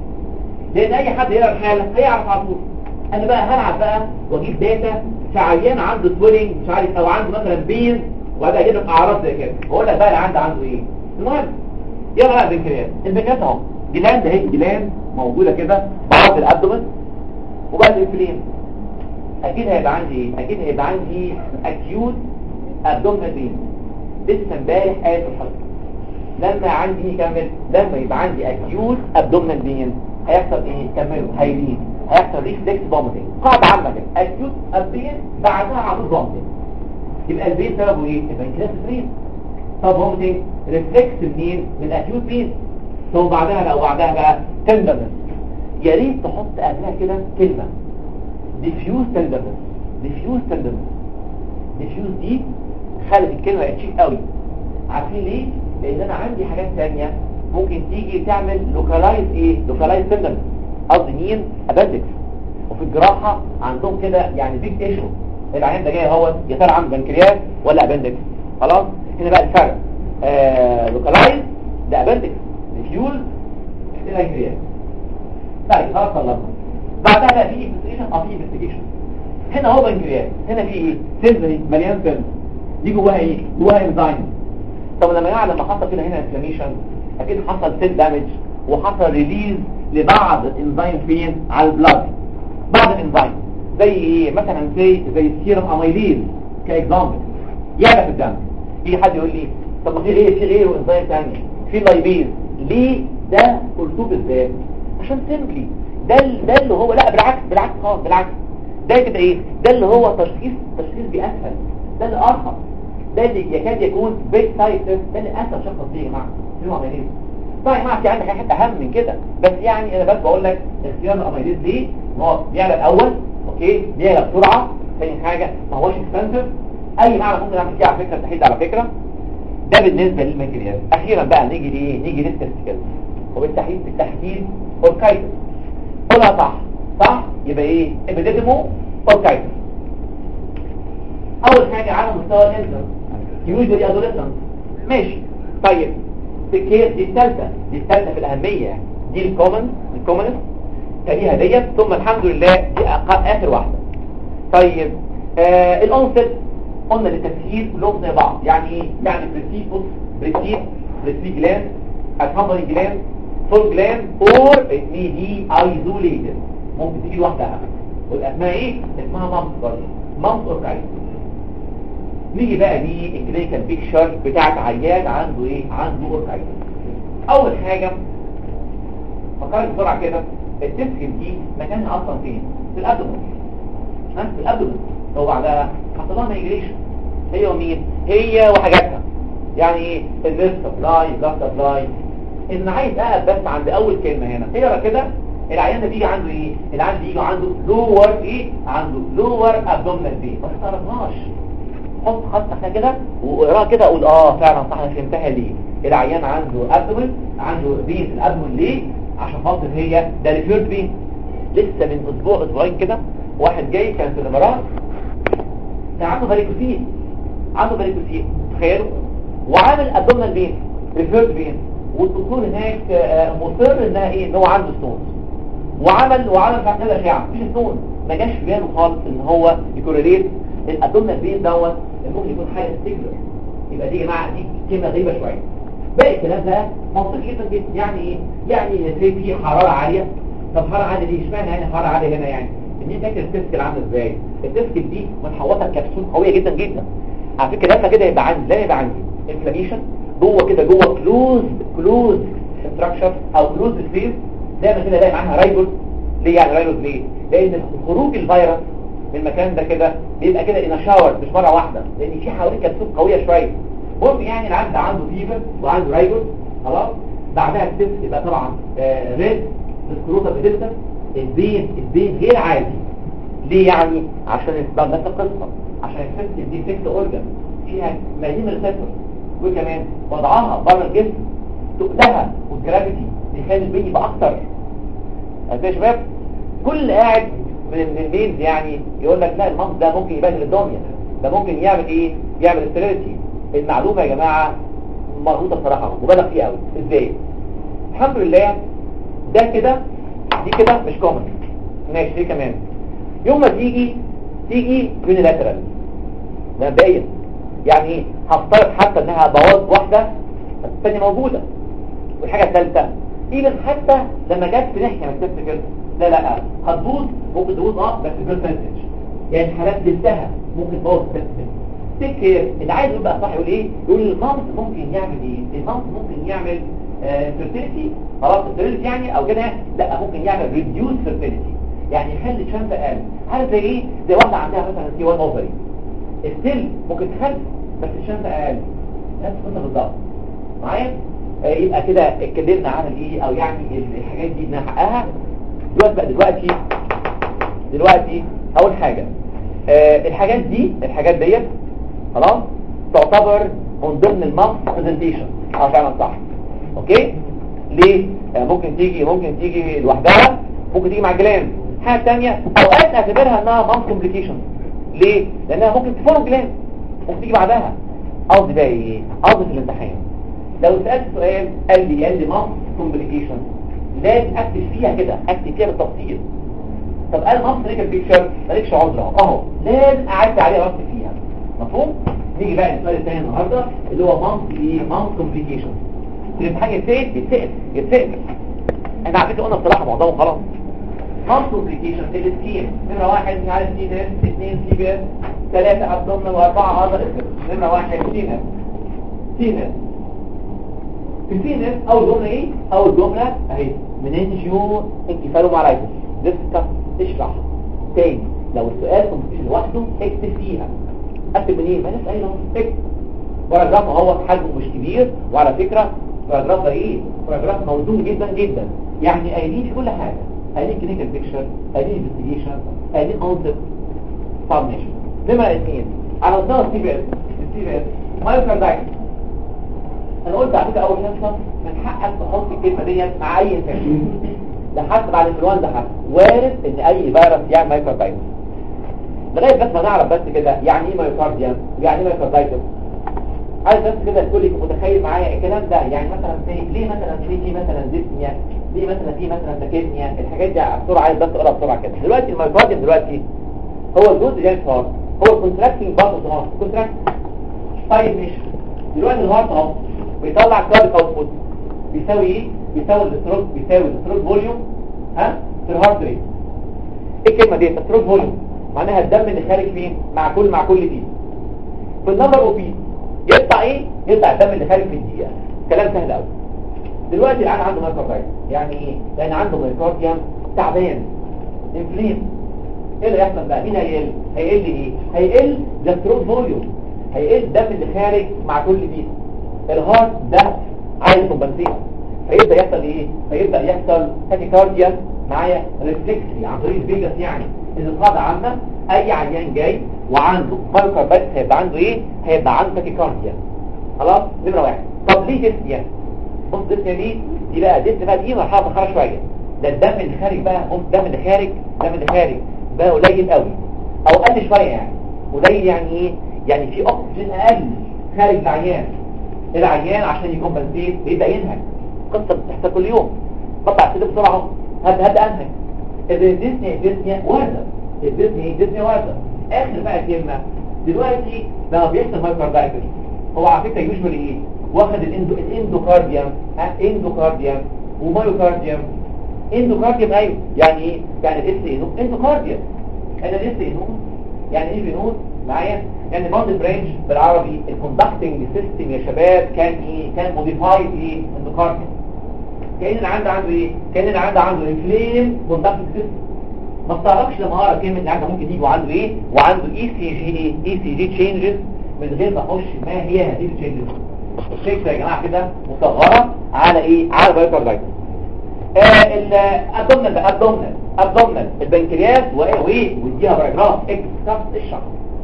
Speaker 1: لان اي حد يقرا الحاله هيعرف على طول انا بقى هلعب بقى واجيب داتا في عيان عنده سويلنج مش عارف او عنده مثلا بين وابدا اجيب لك اعراض زي كده واقول لك بقى اللي عنده عنده ايه المهم يلا بقى البنكرياس البنكرياس اهو جلاند اهي جلاند موجوده كده بعض الابدومن وبعد الفلين اكيد هيبقى عندي ايه اكيد هيبقى عندي اكيوت ابدومينال بين لسه امبارح قايل في الحلقه لما عندي يكمل لما يبقى عندي اكيوت ابدومينال بين هيحصل ايه كملوا هيلين هيحصل ريفلكس فوميتنج قاعده عامه كده اكيوت ابين بعدها على طول فوميتنج يبقى البين سببه ايه البنكرياس فرين طب فوميتنج ريفلكس منين من اكيوت بين ثم بعدها بقى وبعدها بقى تندرنس يا ريت تحط قبلها كده كلمه ديفيوز تندرنس ديفيوز تندرنس ديفيوز دي خلت الكلمه تشيك قوي عارفين ليه لان انا عندي حاجات ثانيه ممكن تيجي تعمل لوكالايز ايه لوكالايز تندرنس قصدي مين ابندكس وفي الجراحه عندهم كده يعني بيج ايشو العيان ده جاي اهوت يا ترى عنده بنكرياس ولا ابندكس خلاص هنا بقى الفرق آه لوكالايز ده ابندكس ديفيوز ده بنكرياس طيب خلاص خلصنا بعدها بقى في انفستيجيشن اه في انفستيجيشن هنا هو بنكرياس هنا في ايه سيلز مليان سيلز دي جواها ايه جواها انزيم طب لما يعلم ما حصل كده هنا انفلاميشن اكيد حصل سيل دامج وحصل ريليز لبعض الانزيم فين على البلاد بعض الانزيم زي ايه مثلا زي زي السيرم اميليز كاكزامبل يعلى في الدم يجي حد يقول لي طب ما في ايه في غيره انزيم ثاني في لايبيز ليه ده قلتوه بالذات عشان سيمبلي ده ده اللي هو لا بالعكس بالعكس خالص بالعكس ده كده ايه ده اللي هو تشخيص تشخيص باسهل ده اللي ارخص ده اللي يكاد يكون بيج سايت ده اللي اسهل شخص بيه يا جماعه في اميليز طيب يا جماعه في عندك حته اهم من كده بس يعني انا بس بقول لك اختيار الاميليز ليه ان هو بيعلى الاول اوكي بيعلى بسرعه ثاني حاجه ما هوش اكسبنسيف اي معنى ممكن اعمل فيه على فكره تحديد على فكره ده بالنسبه للماتيريال اخيرا بقى نيجي لايه نيجي للتستيكل وبالتحديد بالتحديد اوركايتس قولها صح صح يبقى ايه ابيديديمو اوركايتس اول حاجه على مستوى الانسان يوجوالي ادوليسنت ماشي طيب الكيس دي الثالثه دي الثالثه في الاهميه يعني دي الكومن الكومنست تليها ديت ثم الحمد لله دي أقل اخر واحده طيب آه الانست قلنا للتسهيل كلهم زي بعض يعني ايه يعني بريستيج بص بريستيج بريستيج جلاند اكمباني جلاند فول جلاند اور ات مي بي ايزوليتد ممكن تيجي واحده اهم والاسماء ايه اسمها مامس برضه مامس اوركايتس نيجي بقى دي الكلينيكال بيكتشر بتاعت عيان عنده ايه عنده اوركايتس اول حاجه فكرت بسرعه كده التسكن دي مكانها اصلا فين في الابدومن ها في الابدومن لو بعدها حصل لها مايجريشن هي ومين هي وحاجاتها يعني ايه النيرف سبلاي بلاد سبلاي اذا عايز اقف بس عند اول كلمه هنا اقرا كده العيان ده بيجي عنده ايه العيان بيجي عنده لور ايه عنده لور ابدومينال بين ما تعرفناش حط خط تحتها كده واقراها كده اقول اه فعلا صح انا فهمتها ليه العيان عنده ابدومين عنده بين الابدومين ليه عشان خاطر هي ده ريفيرد بين لسه من اسبوع اسبوعين كده واحد جاي كان في الامارات كان عنده فاريكوسين عنده باريكوسيل تخيلوا وعامل ابدومينال فين ريفيرد فين والدكتور هناك آه، مصر انها ايه ان هو عنده ستونز وعمل وعمل بعد كده اشعه مفيش ستون ما جاش في باله خالص ان هو يكوريليت الابدومينال فين دوت ممكن يكون حاجه ستيجلر يبقى دي يا جماعه دي كلمه غريبه شويه باقي الكلام بقى منطقي جدا جدا يعني ايه يعني في في حراره عاليه طب حراره عاليه دي اشمعنى يعني حراره عاليه هنا يعني ان انت فاكر التسكل عامل ازاي التسكل دي متحوطه بكبسول قويه جدا جدا على فكره لما كده يبقى عندي لا يبقى عندي انفلاميشن جوه كده جوه كلوز كلوز ستراكشر او كلوز سبيس دايما كده الاقي معاها رايبوز ليه يعني رايبوز ليه لان خروج الفيروس من المكان ده كده بيبقى كده ان شاور مش مره واحده لان في حواليه كبسول قويه شويه المهم يعني العبد عنده فيفر وعنده رايبوز خلاص بعدها التست يبقى طبعا آه ريد الكروتا بتبدا البين البين غير عادي ليه يعني عشان يبقى نفس القصه عشان الست دي فيكت اورجان فيها ملايين الريسبتور وكمان وضعها بره الجسم تقلها والجرافيتي بيخلي البين يبقى اكتر يا شباب كل قاعد من الميلز يعني يقول لك لا المنص ده ممكن يبهدل الدنيا ده ممكن يعمل ايه يعمل استريتي المعلومه يا جماعه مربوطه بصراحه مبالغ فيها قوي ازاي الحمد لله ده كده دي كده مش كومن ماشي دي كمان يوم ما تيجي تيجي يونيلاترال مبدئيا يعني ايه هفترض حتى انها بوظ واحده الثانيه موجوده والحاجه الثالثه ايفن حتى لما جت في ناحيه من الست كده لا لا هتبوظ ممكن تبوظ اه بس برسنتج يعني حالات تنتهى ممكن تبوظ الست تفتكر اللي عايز يبقى صح يقول ايه يقول المامس ممكن يعمل ايه المامس ممكن يعمل فيرتيليتي خلاص فيرتيليتي يعني او كده لا ممكن يعمل ريديوس فيرتيليتي يعني يخلي الشمس اقل عارف زي ايه زي واحده عندها مثلا سي 1 اوفري ستيل ممكن تخلي بس الشمس اقل نفس القصه بالظبط معايا آه يبقى كده اتكلمنا عن الايه او يعني الحاجات دي نحققها دلوقتي بقى دلوقتي دلوقتي اول حاجه آه الحاجات دي الحاجات ديت خلاص تعتبر من ضمن الماس برزنتيشن اه فعلا صح اوكي ليه آه ممكن تيجي ممكن تيجي لوحدها ممكن تيجي مع جلاند حاجه ثانيه اوقات اعتبرها انها ماس كومبليكيشن ليه لانها ممكن تفور جلاند ممكن تيجي بعدها قصدي بقى ايه قصدي في الامتحان لو سالت سؤال قال لي قال لي ماس كومبليكيشن لازم اكتب فيها كده اكتب فيها بالتفصيل طب قال ماس ريكال بيكتشر مالكش عذر اهو لازم اعدي عليها واكتب فيها مفهوم نيجي بقى للسؤال الثاني النهارده اللي هو مانث ايه مانث كومبليكيشن الامتحان يتسال يتسال يتسال احنا على فكره قلنا بصراحه معظمه خلاص مانث كومبليكيشن السكيم نمره واحد مش عارف سي ناس اثنين سي بي اس ثلاثه ابدومن واربعه هذا نمره واحد سي ناس سي ناس في سي ناس اول جمله ايه اول جمله اهي مننجيو انكفالومالايتس ديسكس اشرح تاني لو السؤال كومبليكيشن لوحده اكتب فيها اكتب منين ما نسال لهم اكتب باراجراف هو حجمه مش كبير وعلى فكره باراجراف ايه باراجراف موزون جدا جدا يعني قايلين في كل حاجه قايلين كلينيكال بيكتشر قايلين انفستيجيشن قايلين كونسبت طب ماشي نمره اثنين على مستوى السي بي اس السي بي اس مايوكاردايتس انا قلت على فكره اول حصه من حقك تحط الكلمه ديت مع اي انفكشن ده حتى بعد الانفلونزا حتى وارد ان اي فيروس يعمل مايوكاردايتس لغايه بس ما نعرف بس كده يعني ايه مايوكارديا يعني ايه مايوكاردايتس عايز بس كده الكل يكون متخيل معايا الكلام ده يعني مثلا في ليه مثلا في في مثلا ديسنيا ليه مثلا في مثلا تاكيدنيا الحاجات دي بسرعه عايز بس اقراها بسرعه كده دلوقتي المايوكارديا دلوقتي هو الجزء اللي الهارت هو الكونتراكتنج بارت اوف الهارت كونتراكت طيب ماشي دلوقتي الهارت اهو بيطلع كارد اوتبوت بيساوي ايه بيساوي الاستروك بيساوي الاستروك فوليوم ها في الهارت ريت ايه الكلمه دي الاستروك فوليوم معناها الدم اللي خارج فين مع كل مع كل دي في النمبر او بي يطلع ايه يطلع الدم اللي خارج في الدقيقه كلام سهل قوي دلوقتي الان عنده مايكروبايت يعني ايه لان عنده مايكروبيوم تعبان انفليم ايه اللي يحصل بقى مين هيقل هيقل ايه هيقل الاستروك فوليوم هيقل الدم اللي خارج مع كل دي الهارت ده عايز كومبنسيت فيبدا يحصل ايه فيبدا يحصل تاكيكارديا معايا ريفلكسي عن طريق الفيجاس يعني ان قاعده عامه اي عيان جاي وعنده ماركر بس هيبقى عنده ايه هيبقى عنده تاكيكارديا خلاص نمره واحد طب ليه ديسنيا بص ديسنيا دي دي بقى ديسنيا بقى دي مرحله متاخره شويه ده الدم اللي خارج بقى بص الدم اللي خارج الدم اللي خارج بقى قليل قوي او قل شويه يعني قليل يعني ايه يعني في اكسجين اقل خارج العيان العيان عشان يكمبنسيت بيبدا ينهج قصه بتحصل كل يوم بطلع كده بسرعه هبدا هبدا انهج الديزني ديزني وارده الديزني ديزني وارده اخر بقى كلمه دلوقتي لما بيحصل مايكروبايتس هو على فكره يوجوالي ايه واخد الاندو الاندوكارديوم ها اندوكارديوم ومايوكارديوم اندوكارديوم ايوه يعني ايه يعني الاس انو اندوكارديوم انا الاس انو يعني ايه بنود معايا يعني باند برانش بالعربي الكوندكتنج سيستم يا شباب كان ايه كان موديفايد ايه اندوكارديوم كان اللي عنده عنده ايه كان اللي عنده عنده انفليم كوندكتنج سيستم ما استغربش لما اقرا كلمه اللي عنده ممكن يجي وعنده ايه وعنده اي سي جي ايه اي سي جي تشينجز من غير ما اخش ما هي هذه التشينجز الفكره يا جماعه كده مصغره على ايه على بايوكاردايتس آه الابدومنال ابدومنال ابدومنال البنكرياس وايه وايه ويديها باراجراف اكس كف الشخص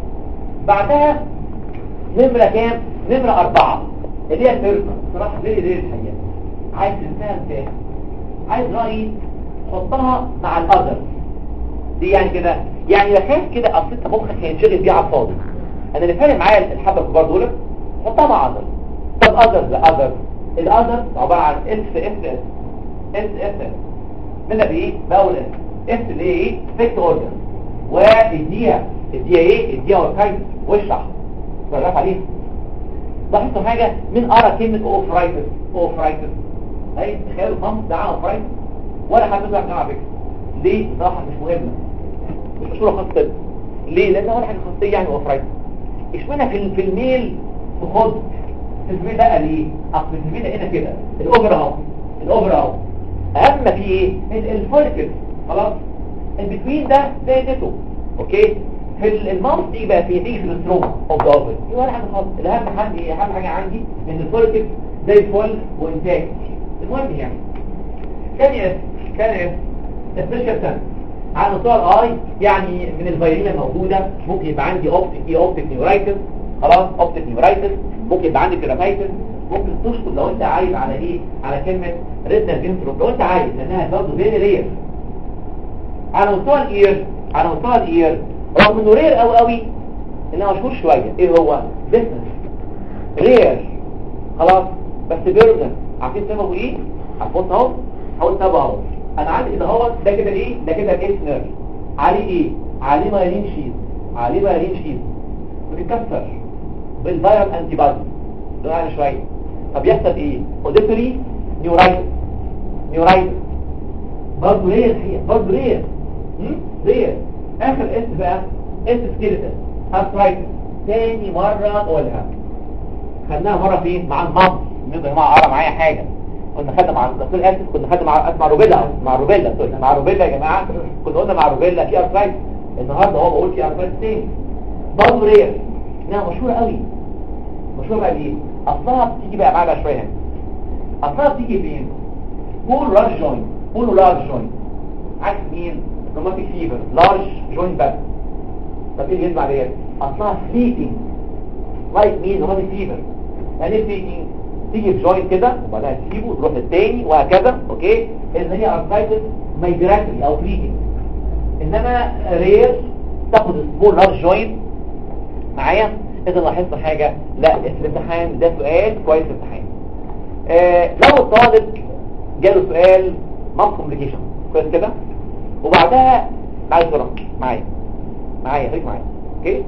Speaker 1: بعدها نمرة كام نمرة أربعة اللي هي الفيرما صراحة زي زي الحقيقة عايز تنساها ازاي عايز رأيي حطها مع الأذر دي يعني كده يعني بخاف كده أصل انت مخك هينشغل بيها على الفاضي أنا اللي فارق معايا الحبة الكبار دول حطها مع أذر طب أذر ده أذر الأذر عبارة عن اس اس اس اس اس اس منها بإيه؟ بأول اس اس اللي هي ايه؟ فيكت أورجن واديها اديها ايه؟ اديها وركايت واشرح فرقات عليها لاحظتوا حاجة من قرا كلمة اوفرايتس اوفرايتس اي تخيلوا خمس ده اوفرايتس ولا حد يطلع على فكرة ليه؟ صراحة مش مهمة مش مشهورة خاص طب ليه؟ لان ولا حاجة خاصية يعني اوفرايتس اشمعنى في في الميل تخد في الميل بقى ليه؟ اصل في الميل هنا كده الاوفر اهو الاوفر اهو اهم في ايه؟ الفوليكل خلاص البتوين ده زي ديتو اوكي في المامس دي بقى في تيجي في الستروما اوف ذا اوفر دي ولا حاجه خالص الاهم حاجه ايه اهم حاجه عندي ان الفوليكل زي الفل وانتاج المهم يعني ثاني اس ثاني اس سبيشال سن على مستوى الاي يعني من الفيرينا الموجوده ممكن يبقى عندي اوبتيك ايه اوبتيك نيورايتس خلاص اوبتيك نيورايتس ممكن يبقى عندي كيراتايتس ممكن تشطب لو انت عايز على ايه على كلمه ريتنال فينتروب لو انت عايز لانها برضه فيري رير على مستوى الاير على مستوى الاير رغم انه رير قوي قوي انه مشهور شويه ايه هو بيزنس رير خلاص بس بيرجن عارفين سببه ايه عارفين اهو هقول سببه اهو انا عندي كده اهو ده كده ايه ده كده الاس نيرف عليه ايه عليه مايلين شيز عليه مايلين شيز بيتكسر بالفيرال انتي بادي ده يعني شويه طب يحصل ايه اوديتوري نيورايتس نيورايتس برضه رير هي برضه رير رير اخر اس بقى اس سكيلتال ارثرايتس تاني مرة اقولها خدناها مرة فين مع المام نقدر مع قرا معايا حاجة كنا خدنا مع الدكتور اسف كنا خدنا مع مع روبيلا مع روبيلا سوري مع روبيلا يا جماعة كنا قلنا مع روبيلا في ارثرايتس النهارده هو بقول في ارثرايتس تاني برضه رير انها مشهورة قوي مشهورة بقى ليه اصلها بتيجي بقى معايا بقى شوية هنا اصلها بتيجي فين بول لارج جوينت بول لارج جوينت عكس مين روماتيك فيبر لارج جوينت بس طب ايه اللي يسمع ديت اصلها فليتنج لايك مين روماتيك فيبر يعني ايه فليتنج تيجي في جوينت كده وبعدها تسيبه تروح للتاني وهكذا اوكي اللي هي ارثرايتس مايجراتوري او فليتنج انما رير تاخد سمول لارج جوينت معايا اذا لاحظت حاجه لا الامتحان ده سؤال كويس امتحان آه لو الطالب جاله سؤال مام كومبليكيشن كويس كده وبعدها معايا صورة معايا معايا خليك معايا اوكي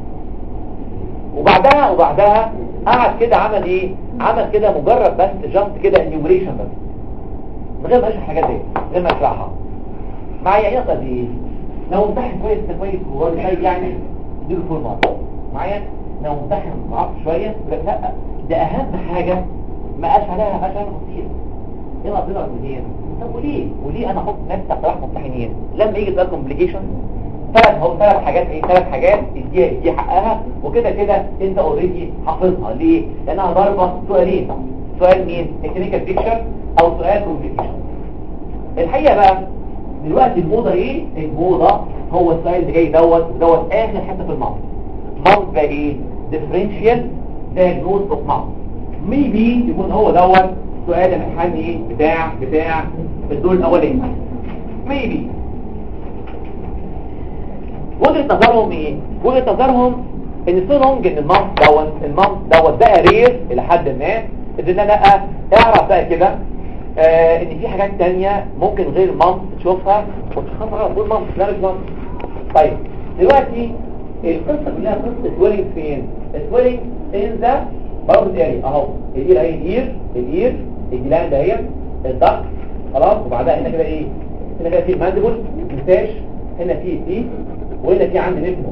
Speaker 1: وبعدها وبعدها قعد كده عمل ايه عمل كده مجرد بس جاست كده انيومريشن بس من غير ما اشرح الحاجات دي من غير ما اشرحها معايا يقصد ايه لو امتحن كويس ده كويس وهو شيء يعني اديله فول مارك معايا لو امتحن ضعف شويه لا ده اهم حاجه ما قالش عليها ما قالش عليها كتير يلا تضرب منين طب وليه وليه انا احط نفسي تحت راح ممتحنين لما يجي سؤال كومبليكيشن ثلاث هو ثلاث حاجات ايه ثلاث حاجات اديها اديها حقها وكده كده انت اوريدي حافظها ليه لانها ضربه سؤالين سؤال مين الكلينيكال بيكتشر او سؤال كومبليكيشن الحقيقه بقى دلوقتي الموضه ايه الموضه هو السؤال اللي جاي دوت دوت اخر حته في الموضوع موضوع بقى ايه ديفرنشال دايجنوز اوف ماوث ميبي يكون هو دوت سؤال الامتحان ايه بتاع بتاع الدور الاولاني ميبي وجهه نظرهم ايه وجهه نظرهم ان سو لونج ان المامس دوت المامس دوت بقى رير الى حد ما ان انا بقى اعرف بقى كده آه ان في حاجات تانية ممكن غير المامس تشوفها وتشخصها على طول مامس لا مش مامس طيب دلوقتي القصه كلها قصه سويلنج فين سويلنج فين ده برضه اريا اهو الاير اهي الاير الاير الجلاند اهي الضغط خلاص وبعدها هنا كده ايه هنا كده في ماندبل مستاش هنا في تي وهنا في عندي نفس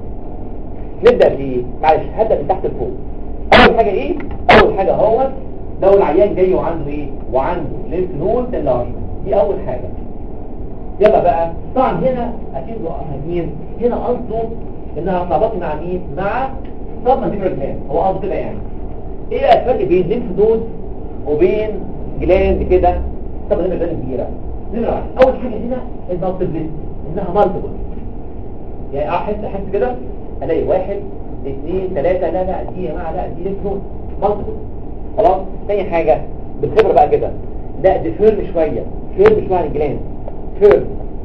Speaker 1: نبدأ بايه معلش هبدأ من تحت لفوق اول حاجة ايه اول حاجة هو لو العيان جاي وعنده ايه وعنده لينف نود اللارج دي اول حاجة يلا بقى طبعا هنا اكيد مين هنا قصده انها ارتبطت مع مين مع طب ما جلاند هو قصده كده يعني ايه بقى الفرق بين لينف نود وبين جلاند كده طب نمرة جلاند كبيرة نمرة واحد اول حاجة هنا المالتيبلس انها مالتيبل يعني احس احس كده الاقي واحد اثنين ثلاثة لا لا دي يا جماعه لا دي لينف نود مالتيبل خلاص تاني حاجة بالخبرة بقى كده لا دي فيرم شوية فيرم شوية عن الجلاند فيرم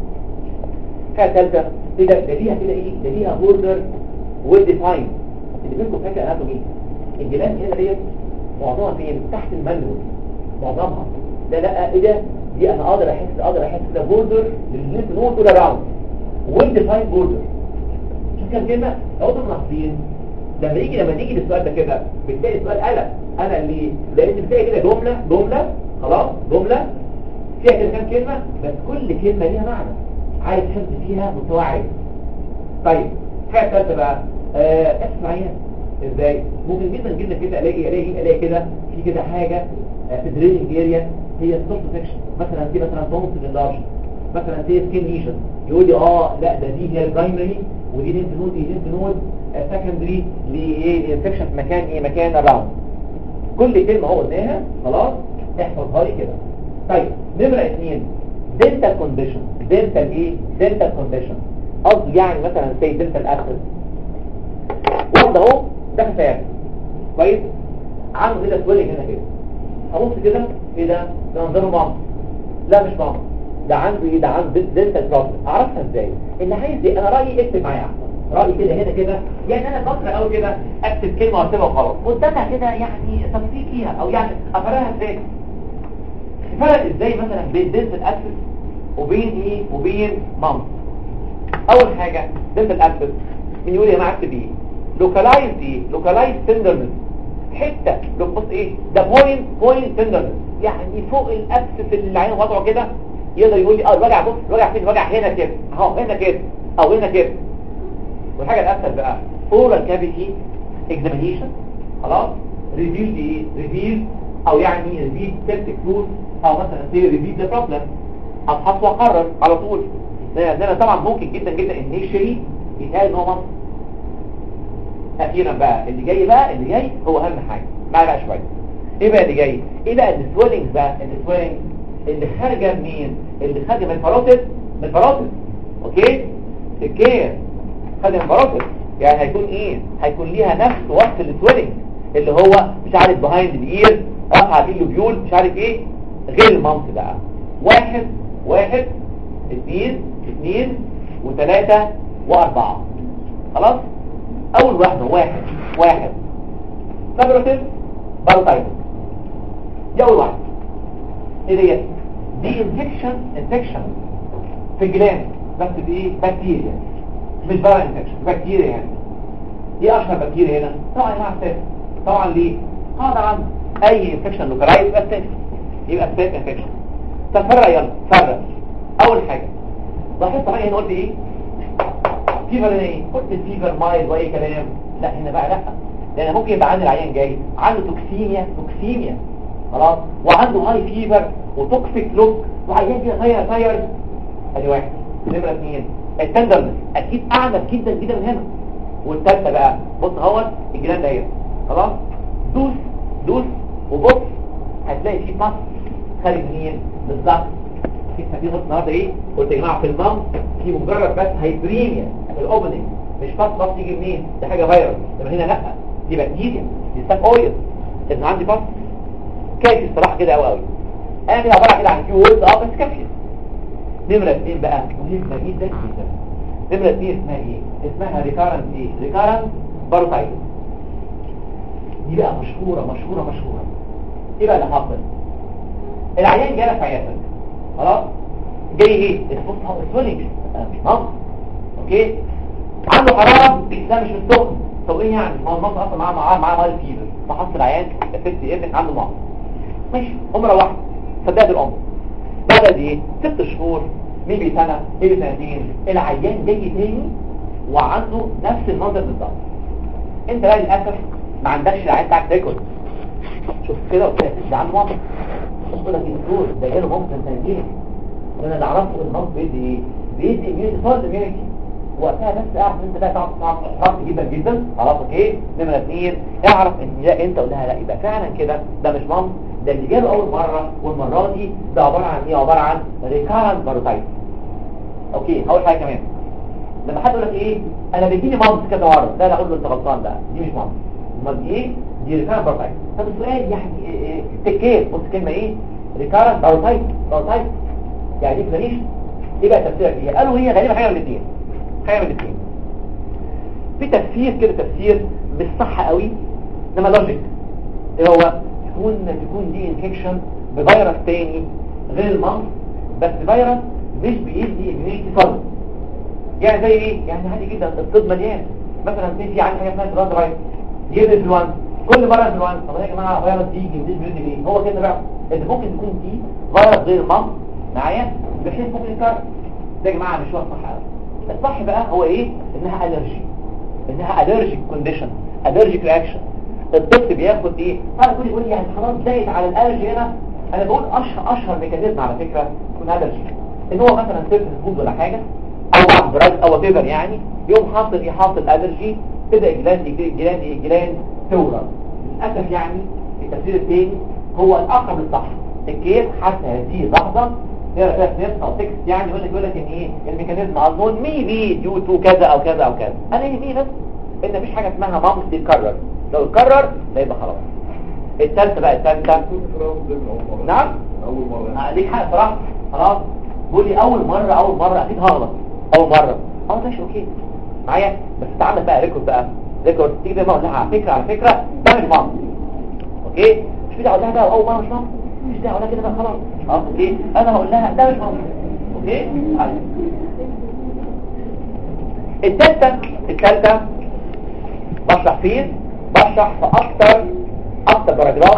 Speaker 1: حاجة ثالثة ايه ده ده ليها كده ايه ده ليها بوردر وديفاين اللي بينكم فاكر اناتومي الجلاند هنا ديت معظمها فين تحت المنوي معظمها لا لا ايه ده دي انا اقدر احس اقدر احس ده بوردر لللينف نود ولا راوند والديفاين بوردر شوف كام كلمه لو انتم ملاحظين لما يجي لما نيجي للسؤال ده كده بتلاقي السؤال قلق انا اللي لان بتلاقي كده جمله جمله خلاص جمله فيها كده كام كلمه بس كل كلمه ليها معنى عايز حفظ فيها متوعد طيب حاجه ثالثه بقى آه اسمعيها ازاي ممكن جدا جدا كده الاقي الاقي الاقي كده في كده حاجه آه في درينج اريا هي ستوب سكشن مثلا في مثلا تونس انلارج مثلا في سكين ليشن يقول لي اه لا ده دي هي البرايمري ودي لينف نود دي لينف نود سكندري لايه انفكشن في مكان ايه مكان اراوند كل كلمه هو قلناها خلاص احفظها لي كده طيب نمره اثنين دنتال كونديشن دنتال ايه دنتال كونديشن قصدي يعني مثلا زي دنتال اكسس واحده اهو ده كفايه كويس عنده كده سويلنج هنا كده ابص كده ايه ده ده منظره ماما لا مش ماما ده عنده ايه ده عنده دنتال بروبلم اعرفها ازاي اللي عايز ايه انا رايي اكتب معايا احسن رايي كده هنا كده يعني انا بقرا قوي كده اكتب كلمه واكتبها وخلاص قدامها كده يعني تفصيل فيها او يعني افرقها ازاي فرق ازاي مثلا بين دنتال اكسس وبين ايه وبين مام اول حاجه دنتال اكسس من يقول يا جماعه اكتب ايه لوكالايز ايه لوكالايز تندرنس حته لو بص ايه ده بوينت بوينت تندرنس يعني فوق الاكسس اللي العين وضعه كده يقدر يقول لي اه الوجع بص الوجع فين الوجع هنا كده اهو هنا كده او هنا كده والحاجه الاسهل بقى اورال كافيتي اكزامينيشن خلاص ريفيل ايه ريفيل او يعني ريفيل سيبتيك فلوس او مثلا سي ريفيل ذا بروبلم ابحث واقرر على طول لان انا طبعا ممكن جدا جدا انيشلي يتقال ان هو مصر اخيرا بقى اللي جاي بقى اللي جاي هو اهم حاجه معايا بقى شويه ايه بقى اللي جاي ايه بقى السويلنج بقى السويلنج اللي خارجه منين اللي خارجه من الفراتب من الفراتب اوكي الكير خارجه من الفراتب يعني هيكون ايه هيكون ليها نفس وصف السويلنج اللي هو مش عارف بيهايند الاير رفع فيه اللوبيول مش عارف ايه غير المنص بقى واحد واحد اثنين اثنين وثلاثة واربعة خلاص اول واحدة واحد واحد فابروتيف باروتايتس دي اول واحدة ايه ديت دي انفكشن انفكشن في الجلاند بس بايه بكتيريا مش بقى انفكشن بكتيريا يعني دي اشهر بكتيريا هنا طبعا يا جماعه ستاف طبعا ليه قاعده عن اي انفكشن لوكالايز يبقى ستاف يبقى ستاف انفكشن طب فرق يلا فرق اول حاجه لاحظت معايا هنا قلت ايه فيفر هنا ايه قلت الفيفر مايل واي كلام لا هنا بقى لا لان ممكن يبقى عندي العيان جاي عنده توكسيميا توكسيميا خلاص وعنده هاي فيفر وتوكسيك لوك وعيان كده غير غير ادي واحد نمره اثنين التندرنس اكيد اعنف جدا جدا من هنا والثالثه بقى بص اهوت الجيران ده خلاص دوس دوس وبص هتلاقي في باس خارج منين بالظبط في في نص النهارده ايه قلت يا جماعه في المام في مجرد بس هايبريميا في الاوبننج مش باس باس يجي منين دي حاجه فيروس انما هنا لا دي بكتيريا دي ستاف اويل اذا عندي باس كافي الصراحه كده قوي قوي انا كده عباره كده عن كيورد اه بس كافي نمره اثنين بقى مهمه جدا جدا نمره اثنين اسمها ايه اسمها ريكارنت ايه ريكارنت باروتايتس دي بقى مشهورة مشهورة مشهورة ايه بقى اللي حاصل العيان جالك في عيادتك خلاص جاي ايه اسمه سولينج مش نقص اوكي عنده حراره ده مش مستخدم طب ايه يعني ما هو المصر اصلا معاه معاه معاه مال فيبر فحصل العيان افكت ابنك عنده مصر ماشي عمره واحده صدقت الام بعد قد ايه ست شهور ميبي سنه ميبي سنتين العيان جاي تاني وعنده نفس المنظر بالظبط انت بقى للاسف ما عندكش العيان بتاعك تاكل شوف كده وكده ده عنده مصر تقول لك الدكتور ده جاله ممكن سنتين انا اللي اعرفه المصر بيدي ايه بيدي اميونيتي فرد اميونيتي وقتها بس اعرف ان انت بقى تعرف تعرف تعرف جدا جدا خلاص اوكي نمره اثنين اعرف ان لا انت قلها لا يبقى فعلا كده ده مش مام ده اللي جاله اول مره والمره دي ده عباره عن ايه عباره عن ريكارنت باروتايتس اوكي هقول حاجه كمان لما حد يقول لك ايه انا بيجيني مامس كذا مره لا لا اقول له انت غلطان بقى دي مش مامس امال دي ايه دي ريكارنت باروتايتس طب السؤال يعني إيه إيه تكير بص كلمه ايه ريكارنت باروتايتس باروتايتس يعني دي فلانيش ايه بقى تفسيرك ايه قالوا هي غالبا حاجه من الاثنين حاجه من الاثنين في تفسير كده تفسير مش صح قوي انما لوجيك اللي هو تكون تكون دي انفكشن بفيروس تاني غير المنص بس فيروس مش بيدي اميونيتي فرد يعني زي ايه يعني عادي جدا الطب مليان مثلا في في عندي حاجه اسمها بلاد رايت يجيب انفلونزا كل مره انفلونزا طب يا جماعه فيروس دي يجي مش بيدي ايه هو كده بقى انت ممكن تكون دي فيروس غير المنص معايا بحيث ممكن يكرر ده يا جماعه مش هو الصح قوي الصح بقى هو ايه انها الرجي انها الرجيك كونديشن الرجيك رياكشن الطفل بياخد ايه انا كل يقول لي يعني خلاص زايد على الالرجي هنا انا بقول اشهر اشهر ميكانيزم على فكره يكون الرجي ان هو مثلا سيرفس فود ولا حاجه او بعض دراج او وات يعني يوم حاصل ايه حاصل الرجي تبدا الجلاند الجلاند الجلاند تورم للاسف يعني التفسير الثاني هو الاقرب للصح الكيس حتى هذه اللحظه يقرا فيها نفس او تكست يعني يقول لك يقول لك ان ايه الميكانيزم اظن ميبي ديو تو كذا او كذا او كذا انا يهمني بس ان مفيش حاجه اسمها مامس تتكرر لو اتكرر لا يبقى خلاص الثالثه بقى الثالثه نعم
Speaker 2: اول مره
Speaker 1: آه، ليك حق صراحه خلاص بقول لي اول مره اول مره اكيد هغلط اول مره اه ماشي اوكي معايا بس تعمل بقى ريكورد بقى ريكورد تيجي زي ما اقول لها على فكره على فكره ده مش مامس اوكي مش بدي اقول لها بقى اول مره مش مامس مش دعوه ولا كده بقى خلاص اه اوكي انا هقول لها ده مش مامس اوكي طيب. الثالثه الثالثه بشرح فين بشرح في اكتر اكتر باراجراف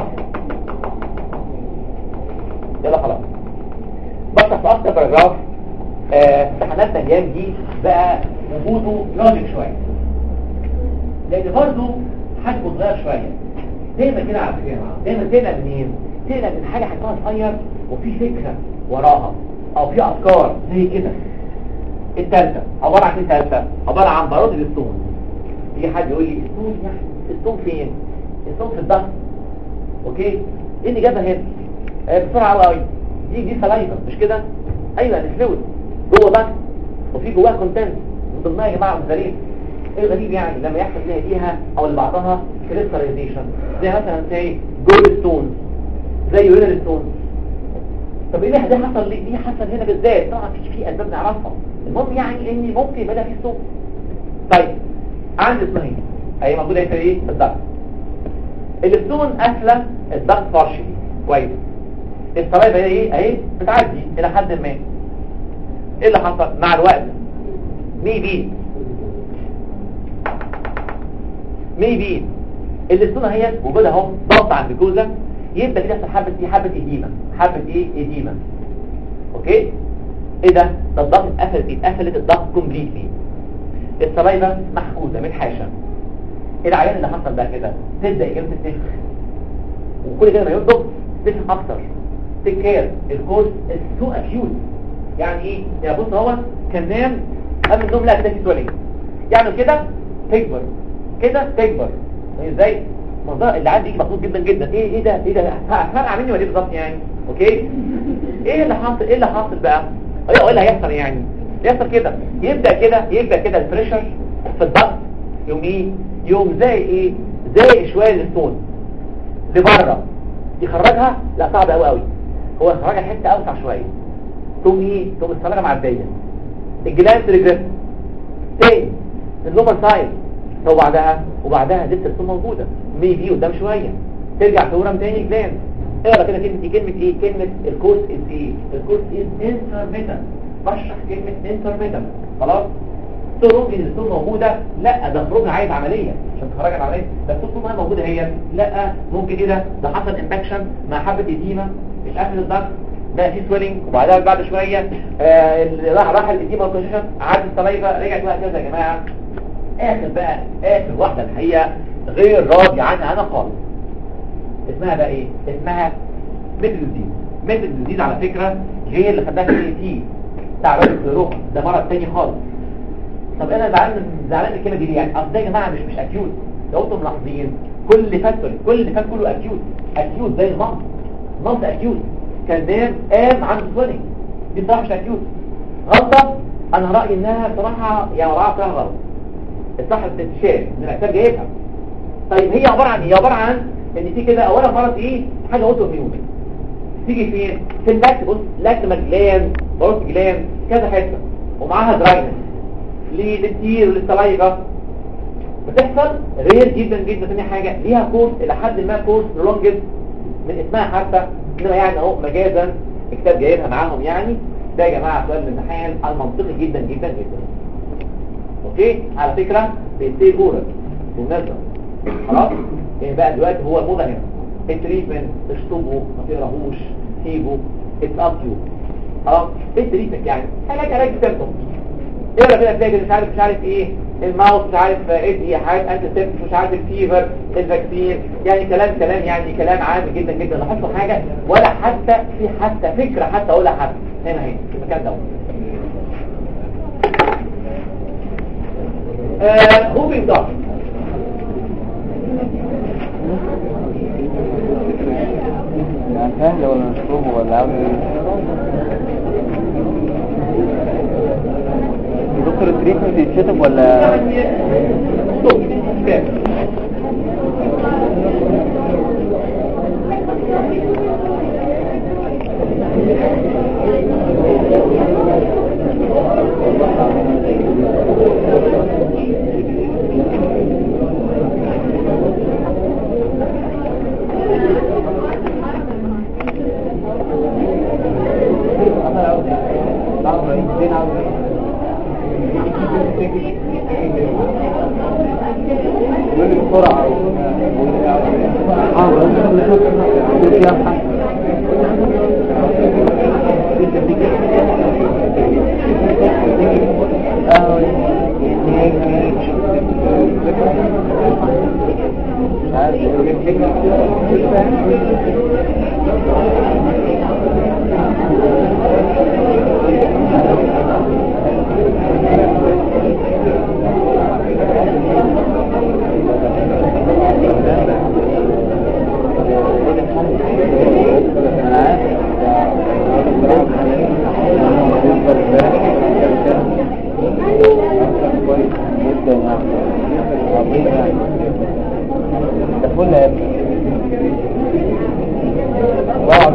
Speaker 1: يلا خلاص بشرح في اكتر باراجراف آه، امتحاناتنا الايام دي بقى وجوده لوجيك شويه لان برضه حجمه صغير شويه دايما كده على فكره يا جماعه دايما تقلق منين تقلق من حاجه حجمها صغير وفي فكره وراها او في افكار زي كده الثالثه عباره عن ايه الثالثه عباره عن بارود الستون يجي حد يقول لي الستون يعني الستون فين الستون في الضغط اوكي ايه اللي جابها هنا آه، بسرعه قوي قوي دي دي سلايفا مش كده ايوه الفلويد جوه ضغط وفي جواها كونتنت من ضمنها يا جماعه غريب ايه الغريب يعني لما يحصل فيها ايديها او اللي بعضها كريستاليزيشن زي مثلا زي جولد ستونز زي يورينال ستونز طب ايه ده ده حصل ليه ليه حصل هنا بالذات طبعا في في اسباب نعرفها المهم يعني ان ممكن يبقى ده في ستون طيب عندي اسمين اهي موجوده هنا ايه الضغط الستون قافله الضغط بارشلي كويس الصلايبه هي ايه اهي بتعدي الى حد ما ايه اللي حصل مع الوقت ميبي ميبي الستون اهي وجودها اهو ضغط على الجلوكوزا يبدا كده يحصل حبه ايه حبه اديمه حبه ايه اديمه اوكي ايه ده ده الضغط اتقفلت اتقفلت الضغط كومبليتلي الصلايبه محجوزه متحاشه العيان اللي حصل ده كده تبدا اجابه تنفخ وكل كده ما ينضغ تنفخ اكتر تكير الكوز سو اكيوت يعني ايه يعني بص هو كان نام قبل النوم لا كده في سوالين يعني كده تكبر كده تكبر ازاي المنظر اللي عندي مخصوص جدا جدا ايه ايه ده ايه ده فرقع مني ولا ايه بالظبط يعني اوكي ايه اللي حاصل ايه اللي حاصل بقى ايه اللي هيحصل يعني يحصل كده يبدا كده يبدا كده البريشر في الضغط يوم ايه يوم زي ايه زي شويه الستون لبره يخرجها لا صعب قوي قوي هو يخرجها حته اوسع شويه تقوم ايه تقوم الصلاجه معديه الجلاند ريجريس تاني اللوبر سايد طب بعدها وبعدها زبده السم موجوده ميبي قدام شويه ترجع تورم تاني جلاند اقرا كده كلمه ايه كلمه ايه كلمه الكورس از ايه الكورس از انترميتنت بشرح كلمه انترميتنت خلاص تروج ان الصوره موجوده لا ده خروج عايز عمليه عشان تخرج العمليه بس الصوره ما موجوده هي لا ممكن ايه ده ده حصل امباكشن مع حبه اديمه اتقفل الضغط بقى في سويلنج وبعدها بعد شويه آه اللي راح راح الاديمه والكونجكشن عاد الصليبه رجعت بقى كده يا جماعه اخر بقى اخر واحده الحقيقه غير راضي عنها انا خالص اسمها بقى ايه اسمها مثل الديز مثل الديز على فكره غير اللي خدناها في تي بتاع راجل الروح ده مرض تاني خالص طب انا زعلان زعلان من الكلمه دي ليه يعني اصل ده يا جماعه مش مش اكيوت لو انتم ملاحظين كل اللي فات كل اللي فات كله اكيوت اكيوت زي المنط منط اكيوت كان نام قام عنده سويلنج دي بصراحه مش اكيوت غلطه انا رايي انها بصراحه يعني رايها بصراحه غلط الصح استشهاد ان الاعتاب جايبها طيب هي عباره عن ايه عباره عن ان في كده اولا مرض ايه حاجه اوتو ميون تيجي فين في اللاكت بص لاكت جلاند بروت جلاند كذا حته ومعاها دراينس للتير وللسلايفا بتحصل رير جدا جدا ثاني حاجه ليها كورس الى حد ما كورس لونجز من اسمها حتى انما يعني اهو مجازا الكتاب جايبها معاهم يعني ده يا جماعه سؤال الامتحان المنطقي جدا جدا جدا اوكي على فكره بيصير اورال بالمناسبه خلاص ايه بقى دلوقتي هو الموضه هنا التريتمنت اشطبه ما تقراهوش سيبه اتس اب يو خلاص ايه التريتمنت يعني علاج علاج سيمبتوم اقرا كده تلاقي مش عارف مش عارف ايه الماوس مش عارف ايه دي حاجات انت سيبت مش عارف الفيفر الفاكسين يعني كلام كلام يعني كلام عام جدا جدا لاحظتوا حاجه ولا حتى في حتى فكره حتى اقولها حتى هنا اهي في المكان ده آه موفينج دارك
Speaker 2: سهل ولا نشربه ولا عامل ايه دكتور التريتمنت يتشطب ولا
Speaker 1: ستوب كده
Speaker 2: يقول لي بسرعة مش عارف انا عارف كويس جدا يعني عظيم يعني ده فل يا ابني واقعد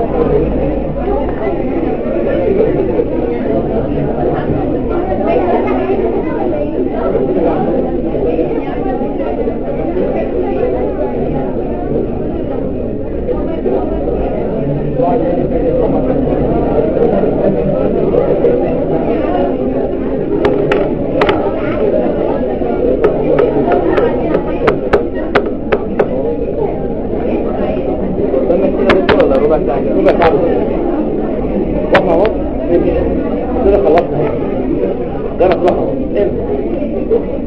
Speaker 2: استنى كده دكتور ولا ربع ساعة كده؟
Speaker 1: ربع ساعة واحنا اهو كده خلصنا اهي ده انا خلصنا اهو امتى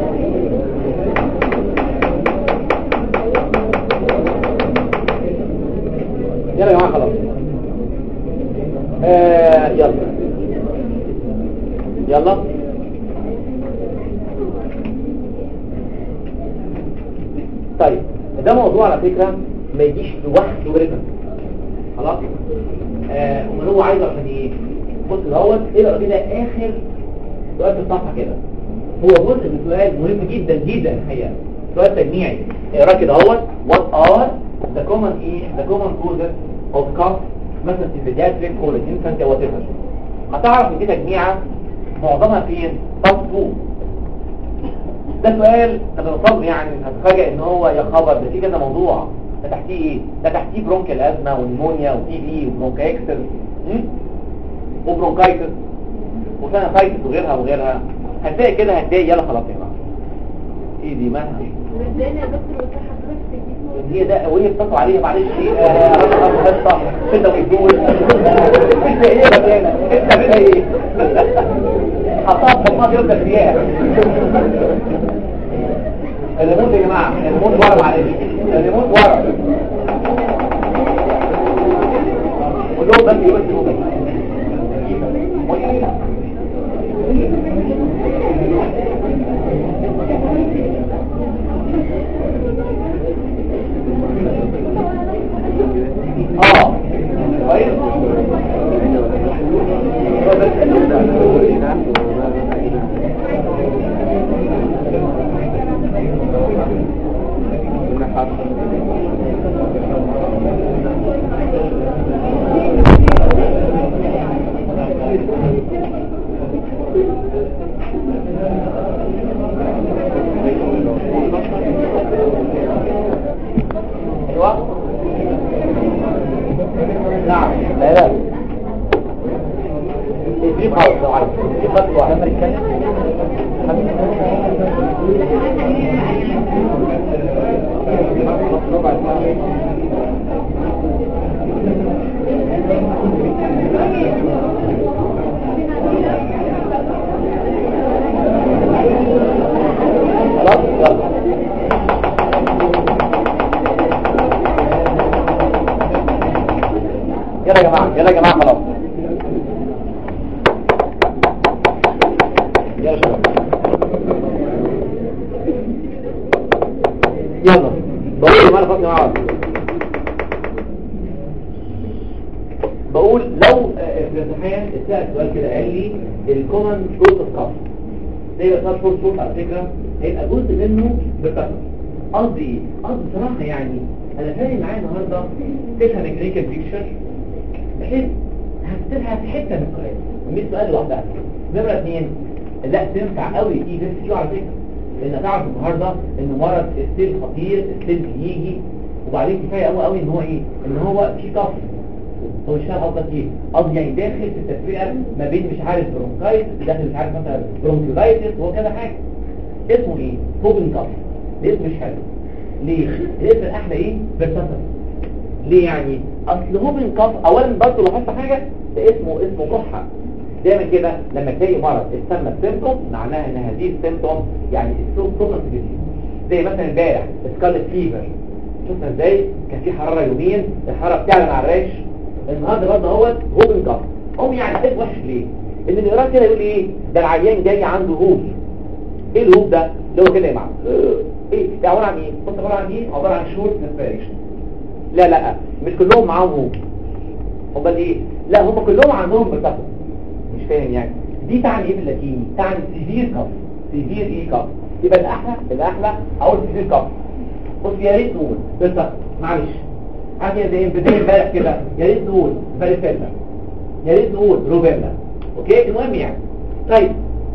Speaker 1: يلا يا جماعه خلاص آه يلا يلا طيب ده موضوع على فكرة ما يجيش لوحده رتم خلاص آه امال هو عايزه عشان ايه بص دوت اقرا كده اخر سؤال في الصفحه كده هو جزء من سؤال مهم جدا جدا الحقيقه سؤال تجميعي اقرا كده اهوت what are the common ايه the common causes of cough مثلا في البيدياتريك او الانفانت او whatever هتعرف ان دي تجميعه معظمها فين top 2 ده سؤال هتوصل يعني هتفاجئ ان هو يا خبر ده في كذا موضوع ده تحتيه ايه ده تحتيه برونكيال ازمه ونيمونيا وتي بي وبرونكايكسل وبرونكايتس وسانفايتس وغيرها وغيرها هتلاقي كده هتلاقي يلا خلاص يا جماعه ايه دي مالها
Speaker 3: ازاي يا دكتور وازاي حضرتك تجيبه
Speaker 1: هي ده وهي بتطلع عليها معلش ايه قصه كده ويقول انت ايه يا بنا انت بنا ايه حطها في حطها كده ترياح الريموت يا جماعه الريموت ورا معلش الريموت ورا قول لهم بس يقول لهم اه كويس ايوه نعم لا لا دي خالص لو عايز دي خالص واحد لما يتكلم خلاص يلا يلا يا جماعة يلا يا جماعة خلاص يلا شباب يلا بقول يا جماعة فاضي معاك بقول لو آه، في الامتحان اتسأل سؤال كده قال لي الكومن سورس اوف كاف ده يبقى اسمها شورت سورس على فكرة هيبقى جزء منه بالكسر قصدي ايه؟ قصدي بصراحة يعني انا فاهم معايا النهارده تفهم الكلينيكال بيكتشر بحيث هكتبها في حته من القراءه 100 سؤال لوحدها نمره اثنين لا تنفع قوي اي بي كيو على فكره لان تعرف النهارده ان مرض السيل خطير السيل بيجي وبعدين كفايه قوي قوي ان هو ايه ان هو في كف هو مش فاهم قصدك ايه قصدي يعني داخل في التفرقه ما بين مش عارف برونكايتس داخل مش عارف مثلا برونكيولايتس وهو كذا حاجه اسمه ايه فوبن كف الاسم مش حلو ليه الاسم الاحلى ايه فيرساتل ليه يعني اصل هوبن كاف اولا برضه لاحظت حاجه ده اسمه اسمه كحه دايما كده لما تلاقي مرض اتسمى السيمتوم معناها ان هذه السيمتوم يعني السيمتوم جديد زي مثلا امبارح سكارلت فيفر شفنا ازاي كان في حراره يومين الحراره بتعلن على الريش النهارده برضه اهوت هوبن كاف هم يعني حاجه وحش ليه ان النيران كده يقول ايه ده العيان جاي عنده هوب ايه الهوب ده اللي هو كده يا معلم ايه ده عباره عن ايه بص عباره عن ايه عباره عن شورت انسبيريشن لا لا مش كلهم معاهم هو امال ايه لا هم كلهم عندهم بتاخد مش فاهم يعني دي تعني ايه باللاتيني تعني سيفير كف سيفير ايه كف يبقى الاحلى الاحلى اقول سيفير كف بص يا ريت نقول بالظبط معلش عادي زي بدايه امبارح كده يا ريت نقول فاريسيلا يا ريت نقول روبيلا اوكي المهم يعني طيب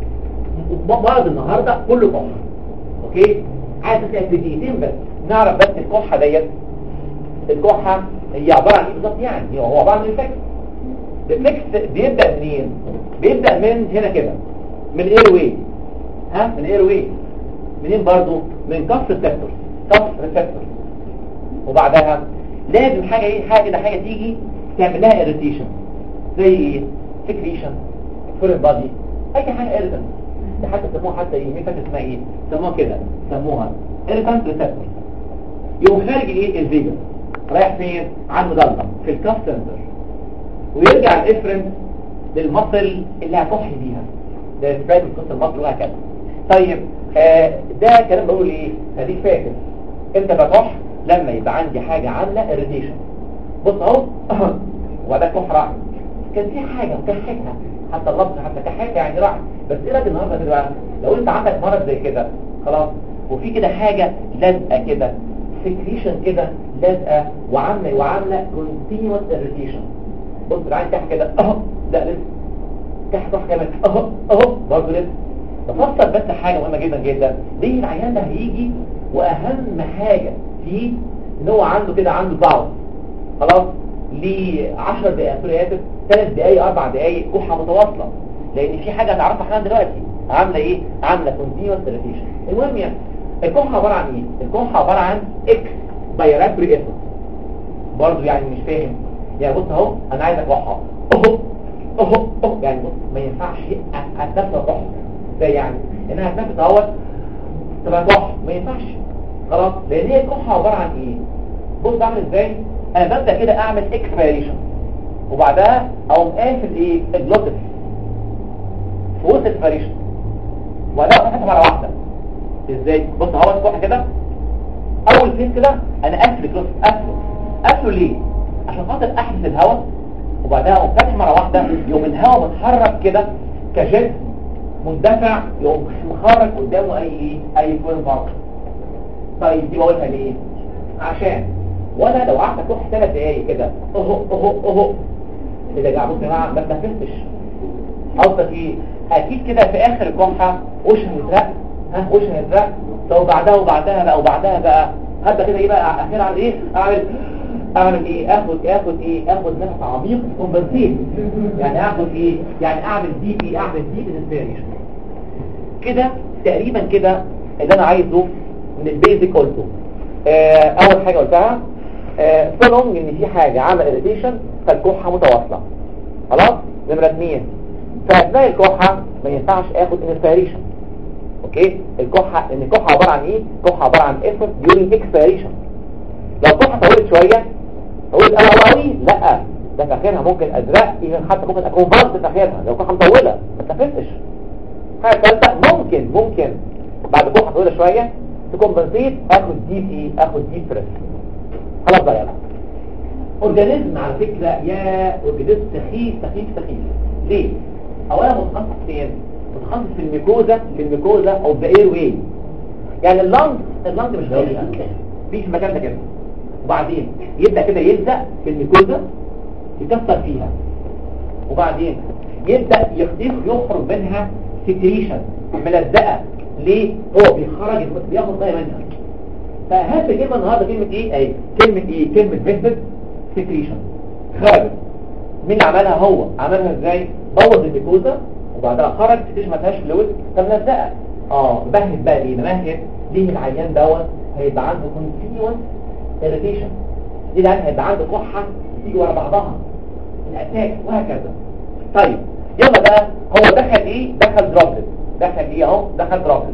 Speaker 1: مرض النهارده كله كحه اوكي عايز اسال في دقيقتين بس نعرف بس الكحه ديت الكحة هي عبارة عن ايه بالظبط يعني هو عبارة عن ريفلكس ريفلكس بيبدأ منين بيبدأ من هنا كده من الاير واي ها من الاير واي منين برضو من كف ريسبتور كف ريسبتور وبعدها لازم حاجة ايه حاجة كده حاجة تيجي تعمل لها اريتيشن زي ايه سكريشن فورين بادي اي حاجة اريتنت ده حتى سموها حتى ايه مين فاكر اسمها ايه سموها كده سموها اريتنت ريسبتور يقوم خارج الايه الفيجا رايح فين عن مدلل في الكاف سنتر ويرجع الافرنت للمصل اللي هتحي بيها ده سبايت القصه المصل وهكذا طيب آه ده كلام بقول ايه خليك فاكر انت بتح لما يبقى عندي حاجه عامله اريتيشن بص اهو وده كح راح كان في حاجه وكحتها حتى اللفظ حتى كحتها يعني راح بس ايه رايك النهارده كده بقى لو انت عندك مرض زي كده خلاص وفي كده حاجه لازقه كده سكريشن كده لازقه وعامله وعامله كونتينوس اريتيشن بص العين تحت كده اهو لا لسه تحت واحد كمان اهو اهو برضه لسه بفصل بس حاجة مهمة جدا جدا ليه العيان ده هيجي واهم حاجة فيه ان هو عنده كده عنده ضعف خلاص ل 10 دقائق سوري اسف 3 دقائق 4 دقائق كحة متواصلة لان في حاجة هتعرفها احنا دلوقتي عاملة ايه عاملة كونتينوس ريتيشن المهم يعني الكحة عبارة عن ايه الكحة عبارة عن اكس بايراتوري افورت برضه يعني مش فاهم يعني بص اهو انا عايز اكحة اهو اهو اهو يعني بص ما ينفعش اتنفس كحة ده يعني انها اتنفس اهوت تبقى كحة ما ينفعش خلاص لان هي الكحة عبارة عن ايه بص بعمل ازاي انا ببدأ كده اعمل اكسبيريشن وبعدها اقوم قافل ايه الجلوتس في وسط الاكسبيريشن وبعدها افتح مرة واحدة ازاي بص اهو الكحة كده اول فيس كده انا قافل الجلوتس قافله قافله ليه عشان خاطر احبس الهواء وبعدها اقوم فاتح مرة واحدة يقوم الهواء متحرك كده كجسم مندفع يقوم مخرج قدامه اي ايه اي فوين باور طيب دي بقولها ليه عشان وانا لو قعدت اكح ثلاث دقايق كده اهو اهو اهو كده يا جماعه ما تنفسش قصدك ايه اكيد كده في اخر الكحه وش هيزرق ها وش هيزرق لو بعدها وبعدها بقى وبعدها بقى هبدا كده ايه بقى اخيرا اعمل ايه اعمل اعمل ايه اخد اخد ايه اخد نفس عميق كومبنسيت يعني اخد ايه يعني اعمل دي ايه اعمل دي انسبيريشن كده تقريبا كده اللي انا عايزه من البيزك قلته آه اول حاجه قلتها آه فولونج ان في حاجه عامل اريتيشن فالكحه متواصله خلاص نمره اثنين فاثناء الكحه ما ينفعش اخد انسبيريشن اوكي الكحه ان الكحه عباره عن ايه الكحه عباره عن ايفورت ديورينج اكسبيريشن لو الكحه طولت شويه طولت قوي قوي لا ده في اخرها ممكن ازرق اذا حتى ممكن اكون برد في اخرها لو كحه مطوله ما تنفسش حاجه ثالثه ممكن ممكن بعد كحه طويله شويه تكمبنسيت اخد ديب ايه اخد ديب بريس خلاص بقى يلا اورجانيزم على فكره يا اورجانيزم سخيف سخيف سخيف ليه اولا متخصص فين متخصص في الميكوزا في الميكوزا او ذا اير واي يعني اللنج اللنج مش غالي في المكان ده كده وبعدين يبدا كده يلزق في الميكوزا يكسر فيها وبعدين يبدا يخطيف يخرج منها سكريشن ملزقه ليه هو بيخرج بياخد ميه منها فاهم كلمه النهارده كلمه ايه اهي كلمه ايه كلمه فيسبل سكريشن خرج مين اللي عملها هو عملها ازاي بوظ الميكوزا وبعدها خرج سكريشن ما فيهاش فلويد فملزقه اه مبهد بقى ليه ممهد ليه العيان دوت هيبقى عنده كونتينوس اريتيشن دي العيان هيبقى عنده كحه تيجي ورا بعضها الاتاك وهكذا طيب يلا بقى هو دخل ايه دخل دروبلت دخل ايه اهو دخل دروبلت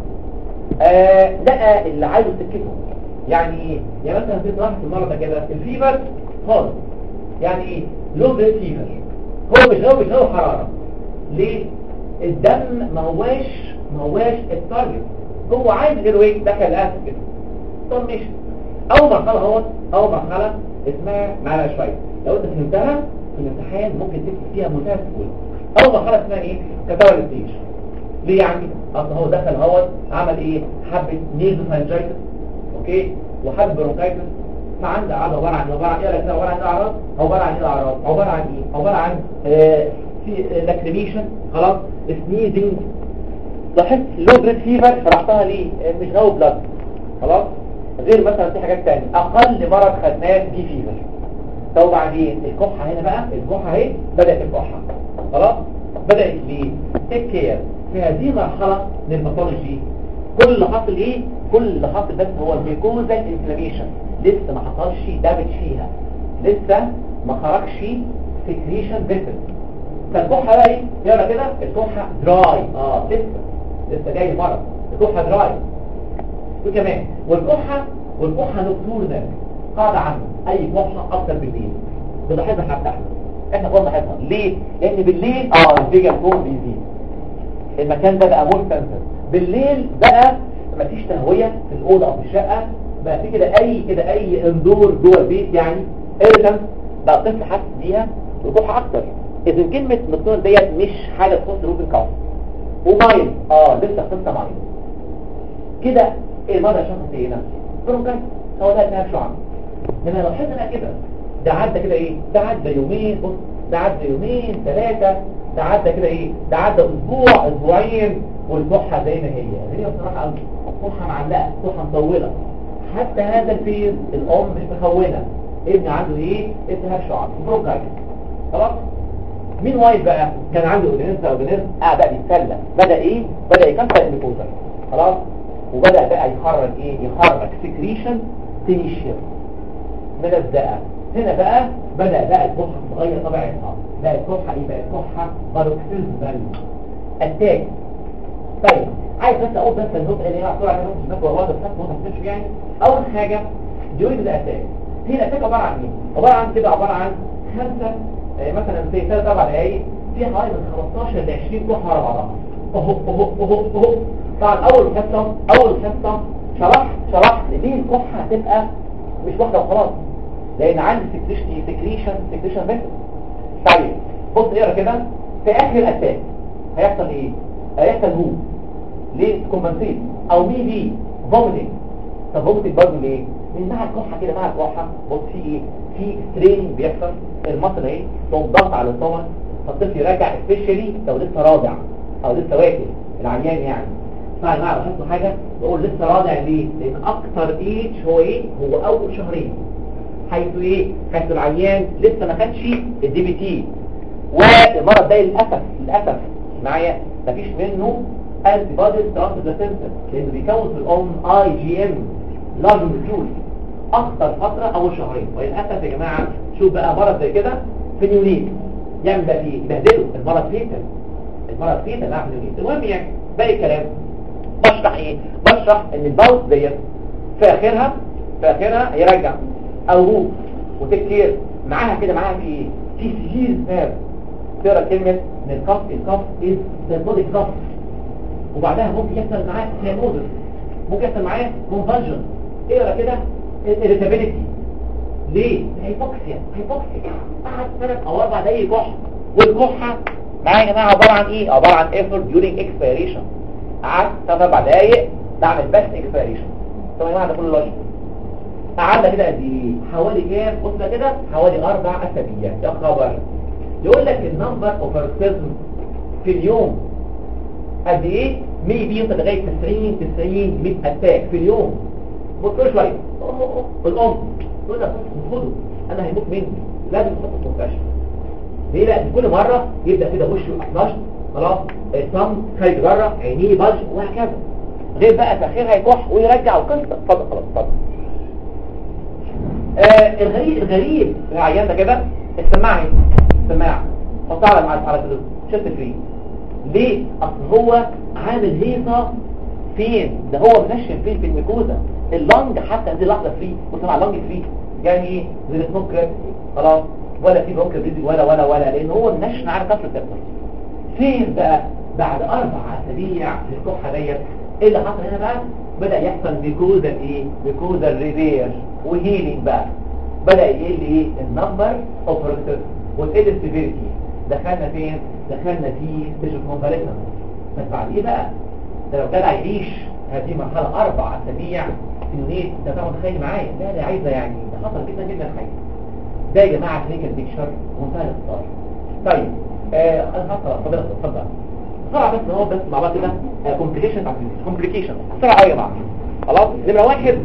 Speaker 1: آه لقى اللي عايزه سكته يعني ايه يعني مثلا في واحد في المرضى كده الفيفر خالص يعني ايه لو بريد فيفر هو مش هو مش هو حراره ليه الدم ما هواش ما هواش التارجت هو عايز غير ايه دخل اسف كده طب ماشي اول مرحله اهو اول مرحله اسمها معلش شويه لو انت فهمتها في الامتحان ممكن تكتب فيها منتهى السهوله اول مرحله اسمها ايه كتاول ستيج ليه يعني اصل هو دخل هو عمل ايه حبه نيزوفانجايتس اوكي وحبه برونكايتس فعنده عضله عباره عن عباره عن ايه كده عباره عن ايه اعراض عباره عن ايه الاعراض عباره عن ايه عباره عن آه في لاكريميشن خلاص سنيزنج لاحظت لو بريد فيفر شرحتها ليه آه مش نو بلاد خلاص غير مثلا في حاجات تانية اقل مرض خدناه دي فيفر طب وبعدين الكحه هنا بقى الكحه اهي بدات الكحه خلاص بدات ليه تيك كير في هذه المرحله من الباثولوجي كل اللي حصل ايه كل اللي حصل بس هو الميكوزا انفلاميشن لسه ما حصلش دامج فيها لسه ما خرجش سكريشن فيسل فالكحه بقى ايه يلا كده الكحه دراي اه لسه لسه جاي مرض الكحه دراي وكمان والكحه والكحه نكتورنال قاعده عنه اي كحه اكتر بالليل بنلاحظها حتى احنا احنا قلنا نلاحظها ليه لان بالليل اه الفيجا فوق بيزيد المكان ده بقى مور سنسر بالليل بقى مفيش تهويه في الاوضه او في الشقه بقى في كده اي كده اي اندور جوه البيت يعني ايرتنس بقى الطفل حاسس بيها وكحه اكتر اذا كلمه نكتورنال ديت مش حاجه تخص روبن كاف ومايل اه لسه قصه مايل كده ايه المرض شخص ايه هنا برونكايت هو ده التهاب شعب لما لاحظنا كده ده عدى كده ايه ده عدى يومين بص ده عدى يومين ثلاثة ده عدى كده ايه ده عدى اسبوع اسبوعين والكحه زي ما هي هي بصراحه قوي كحه معلقه كحه مطوله حتى هذا الفيز الام مش مخونه ابني عنده ايه التهاب شعر بروكايت خلاص مين وايد بقى كان عنده اورجانيزم اورجانيزم قاعد بقى بيتسلى بدا ايه بدا يكسر الميكوزا خلاص وبدا بقى يخرج ايه يخرج سكريشن تينيشيال ملزقه هنا بقى بدا بقى الكحه تغير طبيعتها بقى الكحه ايه بقى الكحه باروكسيزمال اتاك طيب عايز بس اقول بس النقطه اللي هي بسرعه مش بس والله بس ما تنساش يعني اول حاجه جوين الاتاك هي الاتاك عباره عن ايه عباره عن كده عباره عن خمسه آه، مثلا في ثلاث اربع دقايق في حوالي من 15 ل 20 كحه على بعضها اهو اهو اهو اهو طبعا اول حصه اول حصه شرحت شرحت ليه الكحه هتبقى مش واحده وخلاص لان عندي سكريشن سكريشن سكريشن بس طيب بص اقرا كده في اخر الاتاك هيحصل ايه هيحصل هو ليه كومبنسيت او مي بي فوميتنج طب فوميتنج برضه ليه من مع الكحه كده مع الكحه بص في ايه في سترين بيحصل المصل اهي تقوم ضغط على الطمر فالطفل يرجع سبيشالي لو لسه راضع او لسه واكل العيان يعني فانا ما لاحظت حاجه بقول لسه راضع ليه لان اكتر ايج هو ايه هو اول شهرين حيث ايه حيث العيان لسه ما خدش الدي بي تي والمرض ده للاسف للاسف معايا مفيش منه انتي بوديز ترانسبلاسنتا لانه بيكون في الام اي جي ام لارج مولكيول اخطر فتره اول شهرين وللاسف يا جماعه شوف بقى مرض زي كده في نيونيت يعمل بقى ايه يبهدله المرض فيتال المرض فيتال لا في نيونيت المهم يعني باقي الكلام بشرح ايه بشرح ان الباوس ديت في اخرها في اخرها يرجع او هو وتكتير معاها كده معاها في ايه في سيجير باب تقرا كلمه ان الكف الكف از سيمبوليك كف وبعدها ممكن يحصل معاه سيموزس ممكن يحصل معاه كونفرجن اقرا كده irritability ليه هيبوكسيا هيبوكسيا قعد ثلاث او اربع دقايق كح والكحه معايا يا جماعه عباره عن ايه عباره عن effort during expiration قعدت ثلاث اربع دقايق بعمل بس expiration طب يا جماعه ده كله لوجيك قعدنا كده قد ايه حوالي كام بص كده حوالي اربع اسابيع يا خبر يقول لك النمبر اوف اركتزم في اليوم قد ايه ميبي يوصل لغايه 90 90 100 اتاك في اليوم بص شويه الام تقول لك خده انا هيموت مني لازم تحطه في المستشفى ليه لا كل مره يبدا كده وشه احمر خلاص الصم خارج بره عينيه بلج وهكذا غير بقى تاخير هيكح ويرجع وقصه اتفضل خلاص اتفضل آه الغريب الغريب في العيان ده كده السماعه اهي السماعه حطها على على على كده شفت فري ليه اصل هو عامل هيصه فين ده هو منشن فين في الميكوزا اللنج حتى دي لحظه فري وسمع اللنج فري يعني ايه زي السكر خلاص ولا في بروكر بيزي ولا ولا ولا لان هو منشن على كفر الدكتور فين بقى بعد اربع اسابيع للكحه ديت ايه اللي حصل هنا بقى بدا يحصل ميكوزا ايه ميكوزا ريفير وهيلينج بقى بدا يقل ايه النمبر اوف ريكتر وتقل السيفيرتي دخلنا فين دخلنا في ستيج كونفاليسنس بس بعد ايه بقى ده لو كان هيعيش هذه المرحله اربع اسابيع في يونيت ده طبعا تخيل معايا لا ده عايزه يعني ده خطر جدا جدا الحقيقه ده يا جماعه كلينيكال بيكشر منتهى الاخطار طيب آه انا هقرا اتفضل اتفضل بسرعه بس هو بس مع بعض كده كومبليكيشن كومبليكيشن بسرعه قوي يا جماعه خلاص نمره واحد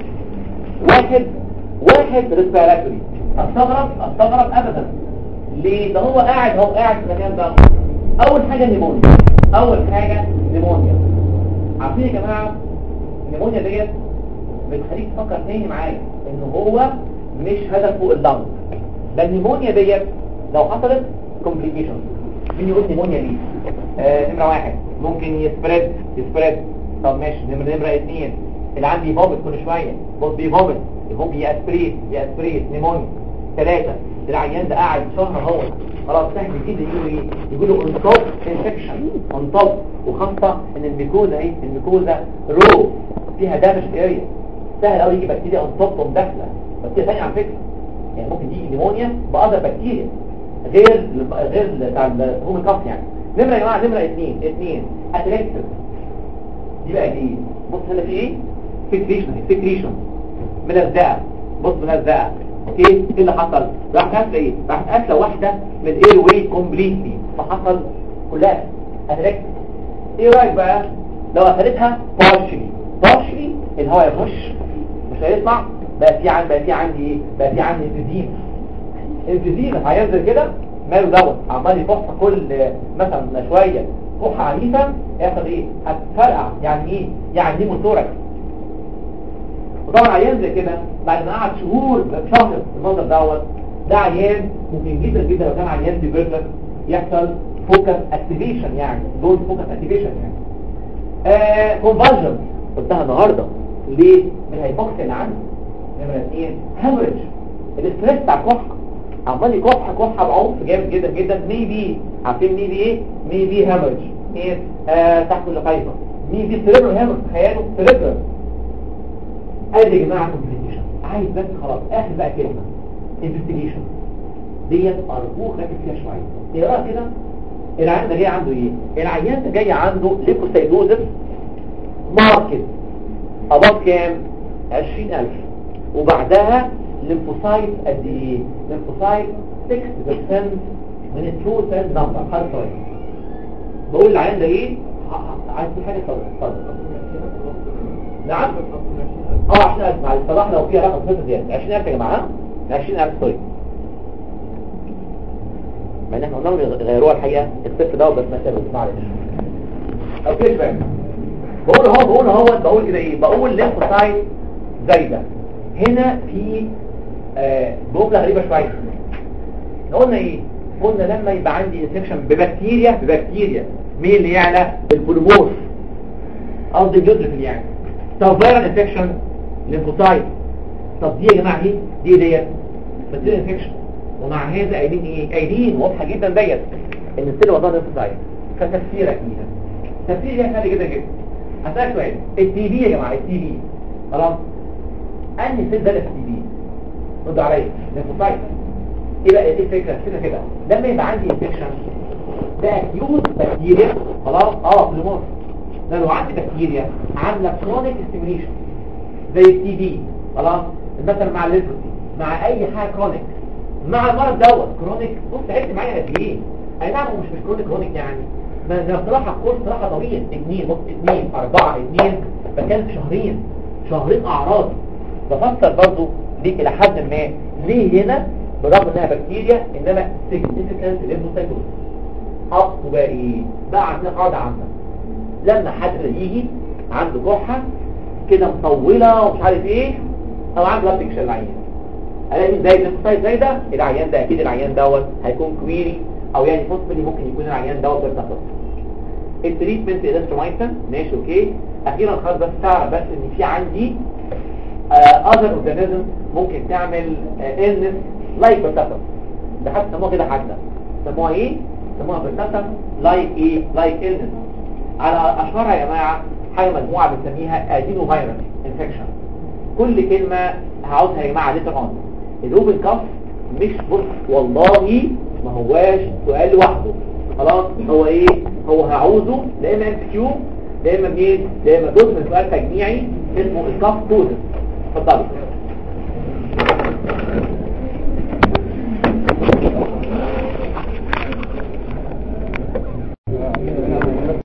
Speaker 1: واحد واحد ريسبيراتوري استغرب استغرب ابدا ليه ده هو قاعد هو قاعد في المكان ده اول حاجه نيمونيا اول حاجه نيمونيا عارفين يا جماعه النيمونيا ديت بتخليك تفكر تاني معايا ان هو مش هدفه اللنج ده النيمونيا ديت لو حصلت كومبليكيشن مين يقول نيمونيا ليه آه نمره واحد ممكن يسبريد يسبريد طب ماشي نمره نمره اثنين اللي عندي يفومت كل شويه بص بيفومت ممكن ياسبريت ياسبريت نيمونيا ثلاثه العيان ده قاعد شهر اهو خلاص سهل جدا يقولوا ايه يقولوا اون توب انفكشن اون توب وخاصه ان الميكوزا ايه الميكوزا رو فيها دامج اريا سهل قوي يجي بكتيريا اون توب تقوم داخله بكتيريا ثانيه على فكره يعني ممكن يجي نيمونيا باذر بكتيريا غير غير بتاع الهوم كاف يعني نمره يا جماعه نمره اثنين اثنين اتلكتر دي بقى ايه بص هنا في ايه سكريشن سكريشن ملزقه بص ملزقه اوكي ايه اللي حصل راح قافله ايه راح قافله واحده من الاير واي كومبليتلي فحصل كلها اتركت ايه رايك بقى لو قفلتها بارشلي بارشلي الهواء يخش مش هيطلع بقى في عندي بقى في عندي ايه بقى في عندي انفيزيم انفيزيم هينزل كده ماله دوت عمال يفح كل مثلا شويه فحه عنيفه ياخد ايه هتفرقع يعني ايه يعني دي موتورك وطبعا عيان زي كده بعد ما قعد شهور شهر المنظر دوت ده عيان ممكن جدا جدا لو كان عيان ديفيرتر يحصل فوكس اكتيفيشن يعني دول فوكس اكتيفيشن يعني آه كونفرجن قلتها النهارده ليه من هيبوكسيا اللي عنده نمره اثنين هامرج الاستريس بتاع الكحه عمال يكح كحه بعنف جامد جدا جدا ميبي عارفين ميبي ايه ميبي هامرج ايه آه تحت القيمه ميبي سيريبرال هامرج تخيلوا سيريبرال ادي يا جماعه كومبليكيشن عايز بس خلاص اخر بقى كلمه انفستيجيشن ديت ارجوك ركز فيها شويه اقراها كده العيان ده جاي عنده ايه العيان ده جاي عنده ليكوسايدوزس ماركت اباط كام 20000 وبعدها ليمفوسايت قد ايه ليمفوسايت 6% من الترو سيل نمبر خلاص بقول العيان ده ايه ه- ه- عايز في حاجه اتفضل اتفضل نعم اه 20000 مع الصلاح لو فيها رقم صفر زياده 20000 يا جماعه 20000 سوري ما ان احنا قلنا لهم يغيروها الحقيقه الصفر ده بس ما كانوا معلش اوكي يا شباب بقول اهو بقول اهو بقول كده ايه بقول ليمفوسايت زايده هنا في آه جمله غريبه شويه احنا قلنا ايه قلنا لما يبقى عندي انفكشن ببكتيريا ببكتيريا مين اللي يعلى البوليمورف قصدي الجدر يعني طب فيرال انفكشن ليمفوسايت طب دي يا جماعه ايه دي ديت بكتيريا انفكشن ومع هذا قايلين ايه قايلين واضحه جدا ديت ان السيل وضعها ليمفوسايت فتفسيرك ليها تفسير ليها سهل جدا جدا هسألك سؤال التي بي يا جماعه التي بي خلاص انهي سيل ده التي بي رد عليا ليمفوسايت ايه بقى ايه الفكره الفكره كده لما يبقى عندي انفكشن ده اكيوت بكتيريا خلاص اه بليمورف ده لو عندي بكتيريا عامله كرونيك ستيميوليشن زي التي بي خلاص مثلا مع الليبروسي مع اي حاجه كرونيك مع المرض دوت كرونيك بص تعبت معايا قد ايه اي نعم هو مش مش كرونيك كرونيك يعني ما ده بصراحه كورس بصراحه طويل اثنين بص اثنين اربعه اثنين فكان شهرين شهرين اعراض بفسر برضو ليه الى حد ما ليه هنا برغم انها بكتيريا انما significant lymphocytosis اصله بقى ايه بقى عندنا قاعده عامه لما حد يجي عنده كحه كده مطوله ومش عارف ايه او عنده بلاد تكشن العيان الاقي زي الليمفوسايت زي ده العيان ده اكيد العيان دوت هيكون كويري او يعني بوسبلي ممكن يكون العيان دوت بيرتفع التريتمنت الانسترومايسن ماشي اوكي اخيرا خلاص بس تعرف بس ان في عندي اذر اورجانيزم ممكن تعمل النس لايك بيرتفع ده حتى سموها كده حتى سموها ايه سموها بيرتفع لايك ايه لايك النس على اشهرها يا جماعه حاجه مجموعه بنسميها ادينو فيروس انفكشن كل كلمه هعوزها يا جماعه ليتر اون الاوبن كاف مش بص والله ما هواش سؤال لوحده خلاص هو ايه هو هعوزه لا اما ام كيو لا اما مين لا اما جزء من سؤال تجميعي اسمه الكاف توزن اتفضلوا